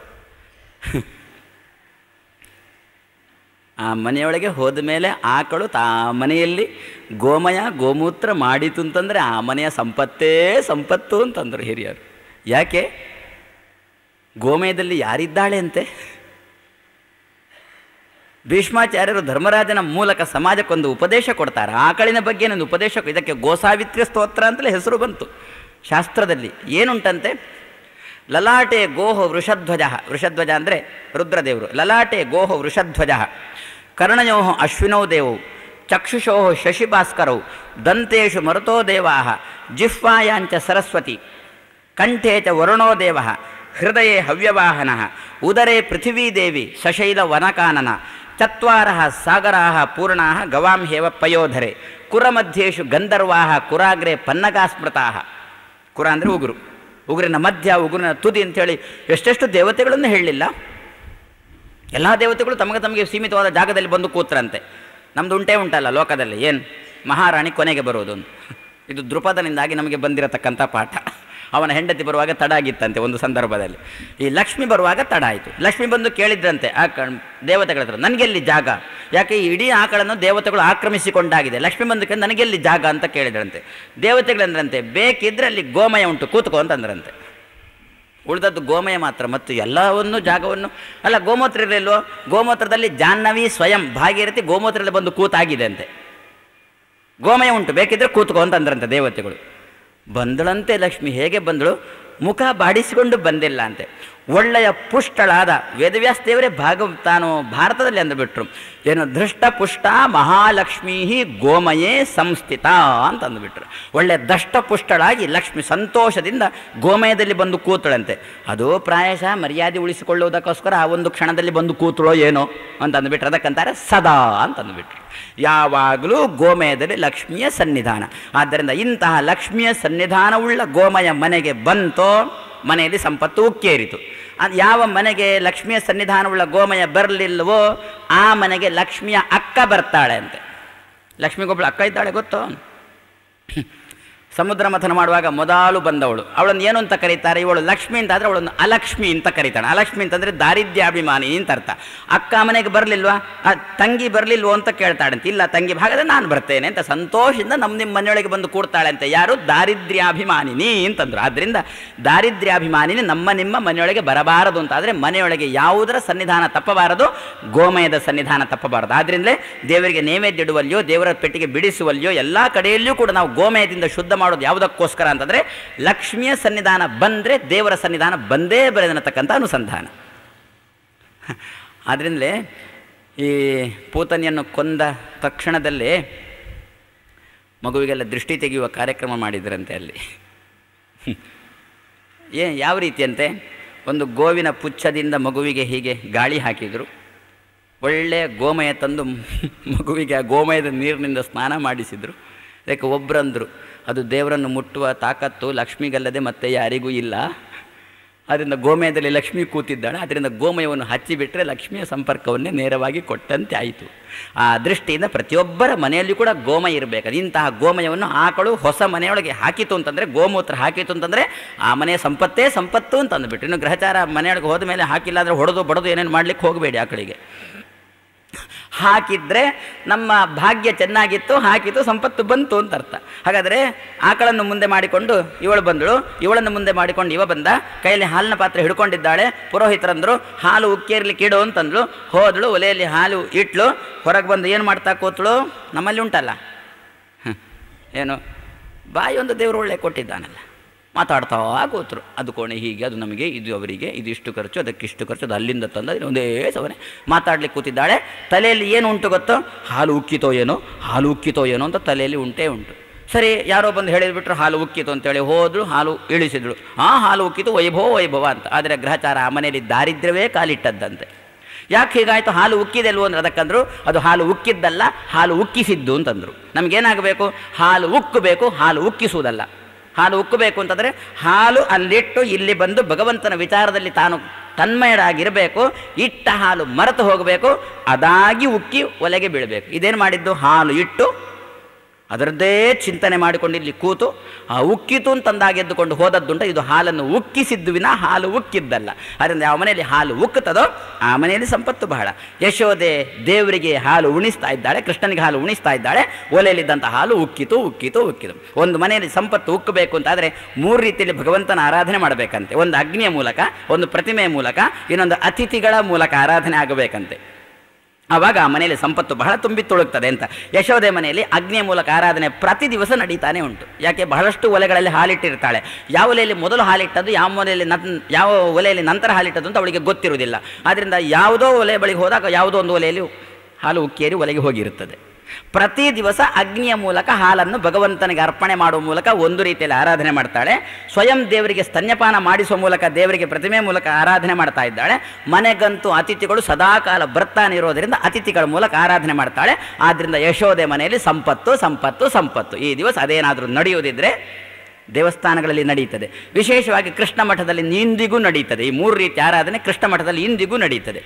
Speaker 1: ಆ ಮನೆಯೊಳಗೆ ಹೋದ ಮೇಲೆ ಆಕಳು ತಾ ಮನೆಯಲ್ಲಿ ಗೋಮಯ ಗೋಮೂತ್ರ ಮಾಡಿತು ಅಂತಂದರೆ ಆ ಮನೆಯ ಸಂಪತ್ತೇ ಸಂಪತ್ತು ಅಂತಂದರು ಹಿರಿಯರು ಯಾಕೆ ಗೋಮಯದಲ್ಲಿ ಯಾರಿದ್ದಾಳೆ ಅಂತೆ ಭೀಷ್ಮಾಚಾರ್ಯರು ಧರ್ಮರಾಜನ ಮೂಲಕ ಸಮಾಜಕ್ಕೊಂದು ಉಪದೇಶ ಕೊಡ್ತಾರೆ ಆಕಳಿನ ಬಗ್ಗೆ ಒಂದು ಉಪದೇಶ ಇದಕ್ಕೆ ಗೋಸಾವಿತ್ರ್ಯ ಸ್ತೋತ್ರ ಅಂತಲೇ ಹೆಸರು ಬಂತು ಶಾಸ್ತ್ರದಲ್ಲಿ ಏನುಂಟಂತೆ ಲಲಾಟೆ ಗೋಹೋ ವೃಷಧ್ವಜ ವೃಷಧ್ವಜ ಅಂದರೆ ರುದ್ರದೇವರು ಲಲಾಟೆ ಗೋಹೋ ವೃಷಧ್ವಜ ಕರ್ಣಯೋ ಅಶ್ವಿನೋ ದೇವೌ ಚಕ್ಷುಷೋ ಶಶಿಭಾಸ್ಕರೌ ದಂತೇಶು ಮರುತೋ ದೇವಾ ಜಿಹ್ವಾಯಾಂಚ ಸರಸ್ವತಿ ಕಂಠೇ ಚ ವರುಣೋ ದೇವ ಹೃದಯೇ ಹವ್ಯವಾಹನ ಉದರೇ ಪೃಥಿವೀದೇವಿ ಸಶೈಲ ವನಕಾನನ ಚತ್ವಾರ ಸಾಗರಾ ಪೂರ್ಣಾ ಗವಾಂ ಹೇವ ಪಯೋಧರೆ ಕುರಮಧ್ಯೇಶು ಗಂಧರ್ವಾ ಕುರಾಗ್ರೆ ಪನ್ನಗಾಸ್ಮೃತಾ ಕುರ ಅಂದರೆ ಉಗುರು ಉಗುರಿನ ಮಧ್ಯ ಉಗುರಿನ ತುದಿ ಅಂತೇಳಿ ಎಷ್ಟೆಷ್ಟು ದೇವತೆಗಳನ್ನು ಹೇಳಲಿಲ್ಲ ಎಲ್ಲ ದೇವತೆಗಳು ತಮಗೆ ತಮಗೆ ಸೀಮಿತವಾದ ಜಾಗದಲ್ಲಿ ಬಂದು ಕೂತ್ರಂತೆ ನಮ್ದು ಉಂಟೇ ಉಂಟಲ್ಲ ಲೋಕದಲ್ಲಿ ಏನು ಮಹಾರಾಣಿ ಕೊನೆಗೆ ಬರೋದು ಅಂತ. ಇದು ದೃಪದನಿಂದಾಗಿ ನಮಗೆ ಬಂದಿರತಕ್ಕಂಥ ಪಾಠ ಅವನ ಹೆಂಡತಿ ಬರುವಾಗ ತಡ ಆಗಿತ್ತಂತೆ ಒಂದು ಸಂದರ್ಭದಲ್ಲಿ ಈ ಲಕ್ಷ್ಮಿ ಬರುವಾಗ ತಡ ಆಯಿತು ಲಕ್ಷ್ಮಿ ಬಂದು ಕೇಳಿದ್ರಂತೆ ಆ ಕ ದೇವತೆಗಳ ಹತ್ರ ನನಗೆಲ್ಲಿ ಜಾಗ ಯಾಕೆ ಈ ಇಡೀ ಆಕಳನ್ನು ದೇವತೆಗಳು ಆಕ್ರಮಿಸಿಕೊಂಡಾಗಿದೆ ಲಕ್ಷ್ಮಿ ಬಂದು ಕೇಳಿ ನನಗೆಲ್ಲಿ ಜಾಗ ಅಂತ ಕೇಳಿದ್ರಂತೆ ದೇವತೆಗಳಂದ್ರಂತೆ ಬೇಕಿದ್ರೆ ಅಲ್ಲಿ ಗೋಮಯ ಉಂಟು ಕೂತ್ಕೋ ಅಂತಂದ್ರಂತೆ ಉಳಿದದ್ದು ಗೋಮಯ ಮಾತ್ರ ಮತ್ತು ಎಲ್ಲವನ್ನು ಜಾಗವನ್ನು ಅಲ್ಲ ಗೋಮೂತ್ರ ಇರಲಿಲ್ವೋ ಗೋಮೂತ್ರದಲ್ಲಿ ಜಾಹ್ನವಿ ಸ್ವಯಂ ಭಾಗೀರಥಿ ಗೋಮೂತ್ರದಲ್ಲಿ ಬಂದು ಕೂತಾಗಿದೆ ಅಂತೆ ಗೋಮಯ ಉಂಟು ಬೇಕಿದ್ರೆ ಕೂತ್ಕೋ ಅಂತ ಅಂದ್ರಂತೆ ದೇವತೆಗಳು ಬಂದಳಂತೆ ಲಕ್ಷ್ಮಿ ಹೇಗೆ ಬಂದಳು ಮುಖ ಬಾಡಿಸಿಕೊಂಡು ಬಂದಿಲ್ಲ ಅಂತೆ ಒಳ್ಳೆಯ ಪುಷ್ಟಳಾದ ವೇದವ್ಯಾಸ ದೇವರೇ ಭಾಗ ತಾನು ಭಾರತದಲ್ಲಿ ಅಂದುಬಿಟ್ರು ಏನು ಧೃಷ್ಟ ಪುಷ್ಟ ಮಹಾಲಕ್ಷ್ಮೀ ಗೋಮಯೇ ಸಂಸ್ಥಿತ ಅಂತ ಅಂದುಬಿಟ್ರು ಒಳ್ಳೆ ದಷ್ಟ ಪುಷ್ಟಳಾಗಿ ಲಕ್ಷ್ಮಿ ಸಂತೋಷದಿಂದ ಗೋಮಯದಲ್ಲಿ ಬಂದು ಕೂತಳಂತೆ ಅದು ಪ್ರಾಯಶಃ ಮರ್ಯಾದೆ ಉಳಿಸಿಕೊಳ್ಳುವುದಕ್ಕೋಸ್ಕರ ಆ ಒಂದು ಕ್ಷಣದಲ್ಲಿ ಬಂದು ಕೂತಳೋ ಏನೋ ಅಂತ ಅಂದುಬಿಟ್ರು ಅದಕ್ಕಂತಾರೆ ಸದಾ ಅಂತ ಅಂದುಬಿಟ್ರು ಯಾವಾಗಲೂ ಗೋಮಯದಲ್ಲಿ ಲಕ್ಷ್ಮಿಯ ಸನ್ನಿಧಾನ ಆದ್ದರಿಂದ ಇಂತಹ ಲಕ್ಷ್ಮಿಯ ಸನ್ನಿಧಾನವುಳ್ಳ ಗೋಮಯ ಮನೆಗೆ ಬಂತೋ ಮನೆಯಲ್ಲಿ ಸಂಪತ್ತು ಉಕ್ಕೇರಿತು ಅದು ಯಾವ ಮನೆಗೆ ಲಕ್ಷ್ಮಿಯ ಸನ್ನಿಧಾನವುಳ್ಳ ಗೋಮಯ ಬರಲಿಲ್ಲವೋ ಆ ಮನೆಗೆ ಲಕ್ಷ್ಮಿಯ ಅಕ್ಕ ಬರ್ತಾಳೆ ಅಂತೆ ಲಕ್ಷ್ಮಿಗೊಬ್ಬಳು ಅಕ್ಕ ಇದ್ದಾಳೆ ಗೊತ್ತೋ ಸಮುದ್ರ ಮಥನ ಮಾಡುವಾಗ ಮೊದಲು ಬಂದವಳು ಅವಳನ್ನು ಏನು ಅಂತ ಕರೀತಾರೆ ಇವಳು ಲಕ್ಷ್ಮಿ ಅಂತ ಆದರೆ ಅವಳನ್ನು ಅಲಕ್ಷ್ಮಿ ಅಂತ ಕರೀತಾಳೆ ಅಲಕ್ಷ್ಮಿ ಅಂತಂದರೆ ದಾರಿದ್ರ್ಯಾಭಿಮಾನಿ ಅಂತ ಅರ್ಥ ಅಕ್ಕ ಮನೆಗೆ ಬರಲಿಲ್ವಾ ಆ ತಂಗಿ ಬರಲಿಲ್ವೋ ಅಂತ ಕೇಳ್ತಾಳಂತೆ ಇಲ್ಲ ತಂಗಿ ಹಾಗಾದ್ರೆ ನಾನು ಬರ್ತೇನೆ ಅಂತ ಸಂತೋಷದಿಂದ ನಮ್ಮ ನಿಮ್ಮ ಮನೆಯೊಳಗೆ ಬಂದು ಕೂಡ್ತಾಳೆ ಅಂತ ಯಾರು ದಾರಿದ್ರ್ಯಾಭಿಮಾನಿನಿ ಅಂತಂದ್ರು ಆದ್ದರಿಂದ ದಾರಿದ್ರ್ಯಾಭಿಮಾನಿನಿ ನಮ್ಮ ನಿಮ್ಮ ಮನೆಯೊಳಗೆ ಬರಬಾರದು ಅಂತ ಆದರೆ ಮನೆಯೊಳಗೆ ಯಾವುದರ ಸನ್ನಿಧಾನ ತಪ್ಪಬಾರದು ಗೋಮಯದ ಸನ್ನಿಧಾನ ತಪ್ಪಬಾರದು ಆದ್ರಿಂದಲೇ ದೇವರಿಗೆ ನೈವೇದ್ಯ ಇಡುವಲ್ಲಿಯೋ ದೇವರ ಪೆಟ್ಟಿಗೆ ಬಿಡಿಸುವಲ್ಲಿಯೋ ಎಲ್ಲ ಕಡೆಯಲ್ಲಿಯೂ ಕೂಡ ನಾವು ಗೋಮಯದಿಂದ ಶುದ್ಧ ಮಾಡೋದು ಯಾವುದಕ್ಕೋಸ್ಕರ ಅಂತಂದರೆ ಲಕ್ಷ್ಮಿಯ ಸನ್ನಿಧಾನ ಬಂದರೆ ದೇವರ ಸನ್ನಿಧಾನ ಬಂದೇ ಬರೆದನ್ನತಕ್ಕಂಥ ಅನುಸಂಧಾನ ಆದ್ರಿಂದಲೇ ಈ ಪೂತನಿಯನ್ನು ಕೊಂದ ತಕ್ಷಣದಲ್ಲೇ ಮಗುವಿಗೆಲ್ಲ ದೃಷ್ಟಿ ತೆಗೆಯುವ ಕಾರ್ಯಕ್ರಮ ಮಾಡಿದ್ರಂತೆ ಅಲ್ಲಿ ಏ ಯಾವ ರೀತಿಯಂತೆ ಒಂದು ಗೋವಿನ ಪುಚ್ಛದಿಂದ ಮಗುವಿಗೆ ಹೀಗೆ ಗಾಳಿ ಹಾಕಿದರು ಒಳ್ಳೆಯ ಗೋಮಯ ತಂದು ಮಗುವಿಗೆ ಆ ಗೋಮಯದ ನೀರಿನಿಂದ ಸ್ನಾನ ಮಾಡಿಸಿದರು ಯಾಕೆ ಒಬ್ಬರಂದರು ಅದು ದೇವರನ್ನು ಮುಟ್ಟುವ ತಾಕತ್ತು ಲಕ್ಷ್ಮಿಗಲ್ಲದೆ ಮತ್ತೆ ಯಾರಿಗೂ ಇಲ್ಲ ಅದರಿಂದ ಗೋಮಯದಲ್ಲಿ ಲಕ್ಷ್ಮಿ ಕೂತಿದ್ದಾಳೆ ಅದರಿಂದ ಗೋಮಯವನ್ನು ಹಚ್ಚಿಬಿಟ್ರೆ ಲಕ್ಷ್ಮಿಯ ಸಂಪರ್ಕವನ್ನೇ ನೇರವಾಗಿ ಕೊಟ್ಟಂತೆ ಆಯಿತು ಆ ದೃಷ್ಟಿಯಿಂದ ಪ್ರತಿಯೊಬ್ಬರ ಮನೆಯಲ್ಲಿ ಕೂಡ ಗೋಮಯ ಇರಬೇಕು ಇಂತಹ ಗೋಮಯವನ್ನು ಆಕಳು ಹೊಸ ಮನೆಯೊಳಗೆ ಹಾಕಿತು ಅಂತಂದರೆ ಗೋಮೂತ್ರ ಹಾಕಿತು ಅಂತಂದರೆ ಆ ಮನೆಯ ಸಂಪತ್ತೇ ಸಂಪತ್ತು ಅಂತ ಅಂದ್ಬಿಟ್ರು ಇನ್ನು ಗ್ರಹಚಾರ ಮನೆಯೊಳಗೆ ಹೋದ ಮೇಲೆ ಹಾಕಿಲ್ಲ ಅಂದರೆ ಹೊಡೆದು ಬಡದು ಏನೇನು ಮಾಡ್ಲಿಕ್ಕೆ ಹೋಗಬೇಡಿ ಆಕಳಿಗೆ ಹಾಕಿದ್ರೆ ನಮ್ಮ ಭಾಗ್ಯ ಚೆನ್ನಾಗಿತ್ತು ಹಾಕಿತು ಸಂಪತ್ತು ಬಂತು ಅಂತ ಅರ್ಥ ಹಾಗಾದರೆ ಆಕಳನ್ನು ಮುಂದೆ ಮಾಡಿಕೊಂಡು ಇವಳು ಬಂದಳು ಇವಳನ್ನು ಮುಂದೆ ಮಾಡಿಕೊಂಡು ಇವ ಬಂದ ಕೈಯಲ್ಲಿ ಹಾಲಿನ ಪಾತ್ರೆ ಹಿಡ್ಕೊಂಡಿದ್ದಾಳೆ ಪುರೋಹಿತರಂದ್ರು ಹಾಲು ಉಕ್ಕೇರ್ಲಿಕ್ಕೆ ಇಡು ಅಂತಂದ್ಳು ಹೋದಳು ಒಲೆಯಲ್ಲಿ ಹಾಲು ಇಟ್ಲು ಹೊರಗೆ ಬಂದು ಏನು ಮಾಡ್ತಾ ಕೂತಳು ನಮ್ಮಲ್ಲಿ ಉಂಟಲ್ಲ ಹ್ಮ್. ಏನು ಬಾಯಿ ಒಂದು ದೇವರು ಒಳ್ಳೆ ಕೊಟ್ಟಿದ್ದಾನಲ್ಲ ಮಾತಾಡ್ತಾ ಕೂತರು ಅದು ಕೋಣೆ ಹೀಗೆ ಅದು ನಮಗೆ ಇದು ಅವರಿಗೆ ಇದು ಇಷ್ಟು ಖರ್ಚು ಅದಕ್ಕಿಷ್ಟು ಖರ್ಚು ಅದು ಅಲ್ಲಿಂದ ತಂದ ಒಂದೇ ಸವನೆ ಮಾತಾಡ್ಲಿಕ್ಕೆ ಕೂತಿದ್ದಾಳೆ ತಲೆಯಲ್ಲಿ ಏನು ಉಂಟು ಗೊತ್ತೋ ಹಾಲು ಉಕ್ಕಿತೋ ಏನೋ ಹಾಲು ಉಕ್ಕಿತೋ ಏನೋ ಅಂತ ತಲೆಯಲ್ಲಿ ಉಂಟೇ ಉಂಟು ಸರಿ ಯಾರೋ ಬಂದು ಹೇಳಿದ್ಬಿಟ್ರು ಹಾಲು ಉಕ್ಕಿತು ಅಂತೇಳಿ ಹೋದ್ರು ಹಾಲು ಇಳಿಸಿದ್ರು ಆ ಹಾಲು ಉಕ್ಕಿತು ವೈಭವ ವೈಭವ ಅಂತ ಆದರೆ ಗ್ರಹಚಾರ ಆ ಮನೆಯಲ್ಲಿ ದಾರಿದ್ರ್ಯವೇ ಕಾಲಿಟ್ಟದ್ದಂತೆ ಯಾಕೆ ಹೀಗಾಯಿತು ಹಾಲು ಉಕ್ಕಿದೆ ಅಲ್ವೋ ಅಂದ್ರೆ ಅದಕ್ಕಂದ್ರು ಅದು ಹಾಲು ಉಕ್ಕಿದ್ದಲ್ಲ ಹಾಲು ಉಕ್ಕಿಸಿದ್ದು ಅಂತಂದರು ನಮಗೇನಾಗಬೇಕು ಹಾಲು ಉಕ್ಕಬೇಕು ಹಾಲು ಉಕ್ಕಿಸುವುದಲ್ಲ ಹಾಲು ಉಕ್ಕಬೇಕು ಅಂತಂದರೆ ಹಾಲು ಅಲ್ಲಿಟ್ಟು ಇಲ್ಲಿ ಬಂದು ಭಗವಂತನ ವಿಚಾರದಲ್ಲಿ ತಾನು ತನ್ಮಯರಾಗಿರಬೇಕು ಇಟ್ಟ ಹಾಲು ಮರೆತು ಹೋಗಬೇಕು ಅದಾಗಿ ಉಕ್ಕಿ ಒಲೆಗೆ ಬೀಳಬೇಕು ಇದೇನು ಮಾಡಿದ್ದು ಹಾಲು ಇಟ್ಟು ಅದರದ್ದೇ ಚಿಂತನೆ ಮಾಡಿಕೊಂಡು ಇಲ್ಲಿ ಕೂತು ಆ ಉಕ್ಕಿತು ಅಂತಂದಾಗ ಎದ್ದುಕೊಂಡು ಹೋದದ್ದುಂಟ ಇದು ಹಾಲನ್ನು ಉಕ್ಕಿಸಿದ್ದು ವಿನ ಹಾಲು ಉಕ್ಕಿದ್ದಲ್ಲ ಅದರಿಂದ ಯಾವ ಮನೆಯಲ್ಲಿ ಹಾಲು ಉಕ್ಕುತ್ತದೋ ಆ ಮನೆಯಲ್ಲಿ ಸಂಪತ್ತು ಬಹಳ ಯಶೋದೆ ದೇವರಿಗೆ ಹಾಲು ಉಣಿಸ್ತಾ ಇದ್ದಾಳೆ ಕೃಷ್ಣನಿಗೆ ಹಾಲು ಉಣಿಸ್ತಾ ಇದ್ದಾಳೆ ಒಲೆಯಲ್ಲಿದ್ದಂಥ ಹಾಲು ಉಕ್ಕಿತು ಉಕ್ಕಿತು ಉಕ್ಕಿತು ಒಂದು ಮನೆಯಲ್ಲಿ ಸಂಪತ್ತು ಉಕ್ಕಬೇಕು ಅಂತಾದರೆ ಮೂರು ರೀತಿಯಲ್ಲಿ ಭಗವಂತನ ಆರಾಧನೆ ಮಾಡಬೇಕಂತೆ ಒಂದು ಅಗ್ನಿಯ ಮೂಲಕ ಒಂದು ಪ್ರತಿಮೆಯ ಮೂಲಕ ಇನ್ನೊಂದು ಅತಿಥಿಗಳ ಮೂಲಕ ಆರಾಧನೆ ಆಗಬೇಕಂತೆ ಆವಾಗ ಆ ಮನೆಯಲ್ಲಿ ಸಂಪತ್ತು ಬಹಳ ತುಂಬಿ ತುಳುಕ್ತದೆ ಅಂತ ಯಶೋದೆ ಮನೆಯಲ್ಲಿ ಅಗ್ನಿಯ ಮೂಲಕ ಆರಾಧನೆ ಪ್ರತಿ ದಿವಸ ನಡೀತಾನೆ ಉಂಟು ಯಾಕೆ ಬಹಳಷ್ಟು ಒಲೆಗಳಲ್ಲಿ ಹಾಲಿಟ್ಟಿರ್ತಾಳೆ ಯಾವ ಒಲೆಯಲ್ಲಿ ಮೊದಲು ಹಾಲಿಟ್ಟದ್ದು ಯಾವ ಒಲೆಯಲ್ಲಿ ನನ್ ಯಾವ ಒಲೆಯಲ್ಲಿ ನಂತರ ಹಾಲಿಟ್ಟದ್ದು ಅಂತ ಅವಳಿಗೆ ಗೊತ್ತಿರುವುದಿಲ್ಲ ಆದ್ದರಿಂದ ಯಾವುದೋ ಒಲೆ ಬಳಿಗೆ ಹೋದಾಗ ಯಾವುದೋ ಒಂದು ಒಲೆಯಲ್ಲಿ ಹಾಲು ಉಕ್ಕೇರಿ ಒಲೆಗೆ ಹೋಗಿರುತ್ತದೆ ಪ್ರತಿ ದಿವಸ ಅಗ್ನಿಯ ಮೂಲಕ ಹಾಲನ್ನು ಭಗವಂತನಿಗೆ ಅರ್ಪಣೆ ಮಾಡುವ ಮೂಲಕ ಒಂದು ರೀತಿಯಲ್ಲಿ ಆರಾಧನೆ ಮಾಡ್ತಾಳೆ ಸ್ವಯಂ ದೇವರಿಗೆ ಸ್ತನ್ಯಪಾನ ಮಾಡಿಸುವ ಮೂಲಕ ದೇವರಿಗೆ ಪ್ರತಿಮೆ ಮೂಲಕ ಆರಾಧನೆ ಮಾಡ್ತಾ ಇದ್ದಾಳೆ ಮನೆಗಂತೂ ಅತಿಥಿಗಳು ಸದಾಕಾಲ ಬರ್ತಾನೆ ಇರೋದರಿಂದ ಅತಿಥಿಗಳ ಮೂಲಕ ಆರಾಧನೆ ಮಾಡ್ತಾಳೆ ಆದ್ದರಿಂದ ಯಶೋದೆ ಮನೆಯಲ್ಲಿ ಸಂಪತ್ತು ಸಂಪತ್ತು ಸಂಪತ್ತು ಈ ದಿವಸ ಅದೇನಾದರೂ ನಡೆಯುವುದಿದ್ರೆ ದೇವಸ್ಥಾನಗಳಲ್ಲಿ ನಡೀತದೆ ವಿಶೇಷವಾಗಿ ಕೃಷ್ಣ ಮಠದಲ್ಲಿ ಇಂದಿಗೂ ನಡೀತದೆ ಈ ಮೂರು ರೀತಿ ಆರಾಧನೆ ಕೃಷ್ಣ ಮಠದಲ್ಲಿ ಇಂದಿಗೂ ನಡೀತದೆ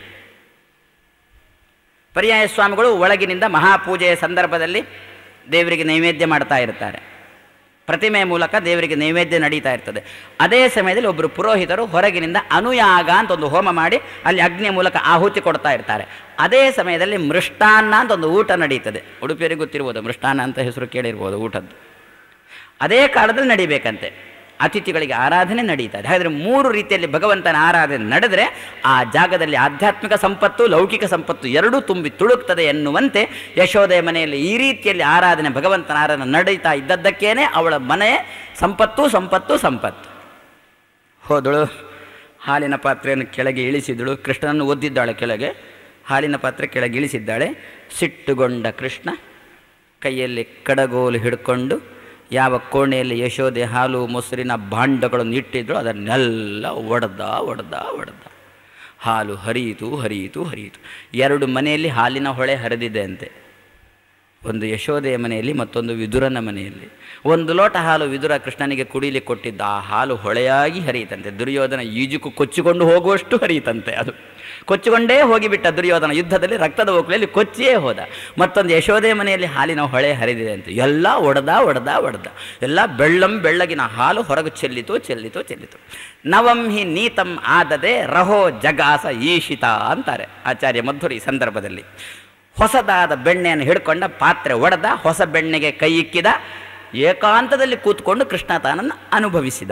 Speaker 1: ಪರ್ಯಾಯ ಸ್ವಾಮಿಗಳು ಒಳಗಿನಿಂದ ಮಹಾಪೂಜೆಯ ಸಂದರ್ಭದಲ್ಲಿ ದೇವರಿಗೆ ನೈವೇದ್ಯ ಮಾಡ್ತಾ ಇರ್ತಾರೆ ಪ್ರತಿಮೆಯ ಮೂಲಕ ದೇವರಿಗೆ ನೈವೇದ್ಯ ನಡೀತಾ ಇರ್ತದೆ ಅದೇ ಸಮಯದಲ್ಲಿ ಒಬ್ಬರು ಪುರೋಹಿತರು ಹೊರಗಿನಿಂದ ಅನುಯಾಗ ಅಂತ ಒಂದು ಹೋಮ ಮಾಡಿ ಅಲ್ಲಿ ಅಗ್ನಿಯ ಮೂಲಕ ಆಹುತಿ ಕೊಡ್ತಾ ಇರ್ತಾರೆ ಅದೇ ಸಮಯದಲ್ಲಿ ಮೃಷ್ಟಾನ್ನ ಅಂತ ಒಂದು ಊಟ ನಡೀತದೆ ಉಡುಪಿಯರಿಗೆ ಗೊತ್ತಿರ್ಬೋದು ಮೃಷ್ಟಾನ್ನ ಅಂತ ಹೆಸರು ಕೇಳಿರ್ಬೋದು ಊಟದ್ದು ಅದೇ ಕಾಲದಲ್ಲಿ ನಡಿಬೇಕಂತೆ ಅತಿಥಿಗಳಿಗೆ ಆರಾಧನೆ ನಡೀತದೆ ಹಾಗಾದರೆ ಮೂರು ರೀತಿಯಲ್ಲಿ ಭಗವಂತನ ಆರಾಧನೆ ನಡೆದರೆ ಆ ಜಾಗದಲ್ಲಿ ಆಧ್ಯಾತ್ಮಿಕ ಸಂಪತ್ತು ಲೌಕಿಕ ಸಂಪತ್ತು ಎರಡೂ ತುಂಬಿ ತುಳುಕ್ತದೆ ಎನ್ನುವಂತೆ ಯಶೋದೆಯ ಮನೆಯಲ್ಲಿ ಈ ರೀತಿಯಲ್ಲಿ ಆರಾಧನೆ ಭಗವಂತನ ಆರಾಧನೆ ನಡೀತಾ ಇದ್ದದ್ದಕ್ಕೇನೆ ಅವಳ ಮನೆ ಸಂಪತ್ತು ಸಂಪತ್ತು ಸಂಪತ್ತು ಹೋದಳು ಹಾಲಿನ ಪಾತ್ರೆಯನ್ನು ಕೆಳಗೆ ಇಳಿಸಿದಳು ಕೃಷ್ಣನನ್ನು ಒದ್ದಿದ್ದಾಳೆ ಕೆಳಗೆ ಹಾಲಿನ ಪಾತ್ರೆ ಕೆಳಗೆ ಇಳಿಸಿದ್ದಾಳೆ ಸಿಟ್ಟುಗೊಂಡ ಕೃಷ್ಣ ಕೈಯಲ್ಲಿ ಕಡಗೋಲು ಹಿಡ್ಕೊಂಡು ಯಾವ ಕೋಣೆಯಲ್ಲಿ ಯಶೋದೆ ಹಾಲು ಮೊಸರಿನ ಭಾಂಡಗಳನ್ನು ಇಟ್ಟಿದ್ರು ಅದನ್ನೆಲ್ಲ ಒಡೆದ ಒಡೆದ ಒಡೆದ ಹಾಲು ಹರಿಯಿತು ಹರಿಯಿತು ಹರಿಯಿತು ಎರಡು ಮನೆಯಲ್ಲಿ ಹಾಲಿನ ಹೊಳೆ ಹರಿದಿದೆ ಅಂತೆ ಒಂದು ಯಶೋದೆಯ ಮನೆಯಲ್ಲಿ ಮತ್ತೊಂದು ವಿದುರನ ಮನೆಯಲ್ಲಿ ಒಂದು ಲೋಟ ಹಾಲು ವಿದುರ ಕೃಷ್ಣನಿಗೆ ಕುಡಿಲಿಕ್ಕೆ ಕೊಟ್ಟಿದ್ದ ಆ ಹಾಲು ಹೊಳೆಯಾಗಿ ಹರಿಯಿತಂತೆ ದುರ್ಯೋಧನ ಈಜುಕು ಕೊಚ್ಚಿಕೊಂಡು ಹೋಗುವಷ್ಟು ಹರಿಯಿತಂತೆ ಅದು ಕೊಚ್ಚಿಕೊಂಡೇ ಹೋಗಿಬಿಟ್ಟ ದುರ್ಯೋಧನ ಯುದ್ಧದಲ್ಲಿ ರಕ್ತದ ಓಕಲೆಯಲ್ಲಿ ಕೊಚ್ಚಿಯೇ ಹೋದ ಮತ್ತೊಂದು ಯಶೋದೆಯ ಮನೆಯಲ್ಲಿ ಹಾಲಿನ ಹೊಳೆ ಹರಿದಿದೆ ಅಂತ ಎಲ್ಲ ಒಡೆದ ಒಡೆದ ಒಡೆದ ಎಲ್ಲ ಬೆಳ್ಳಂ ಬೆಳ್ಳಗಿನ ಹಾಲು ಹೊರಗೆ ಚೆಲ್ಲಿತು ಚೆಲ್ಲಿತು ಚೆಲ್ಲಿತು ನವಂ ಹಿ ನೀತಂ ಆದದೆ ರಹೋ ಜಗಾಸ ಈಶಿತ ಅಂತಾರೆ ಆಚಾರ್ಯ ಮಧುರಿ ಈ ಸಂದರ್ಭದಲ್ಲಿ ಹೊಸದಾದ ಬೆಣ್ಣೆಯನ್ನು ಹಿಡ್ಕೊಂಡ ಪಾತ್ರೆ ಒಡೆದ ಹೊಸ ಬೆಣ್ಣೆಗೆ ಕೈ ಇಕ್ಕಿದ ಏಕಾಂತದಲ್ಲಿ ಕೂತ್ಕೊಂಡು ಕೃಷ್ಣ ತಾನನ್ನು ಅನುಭವಿಸಿದ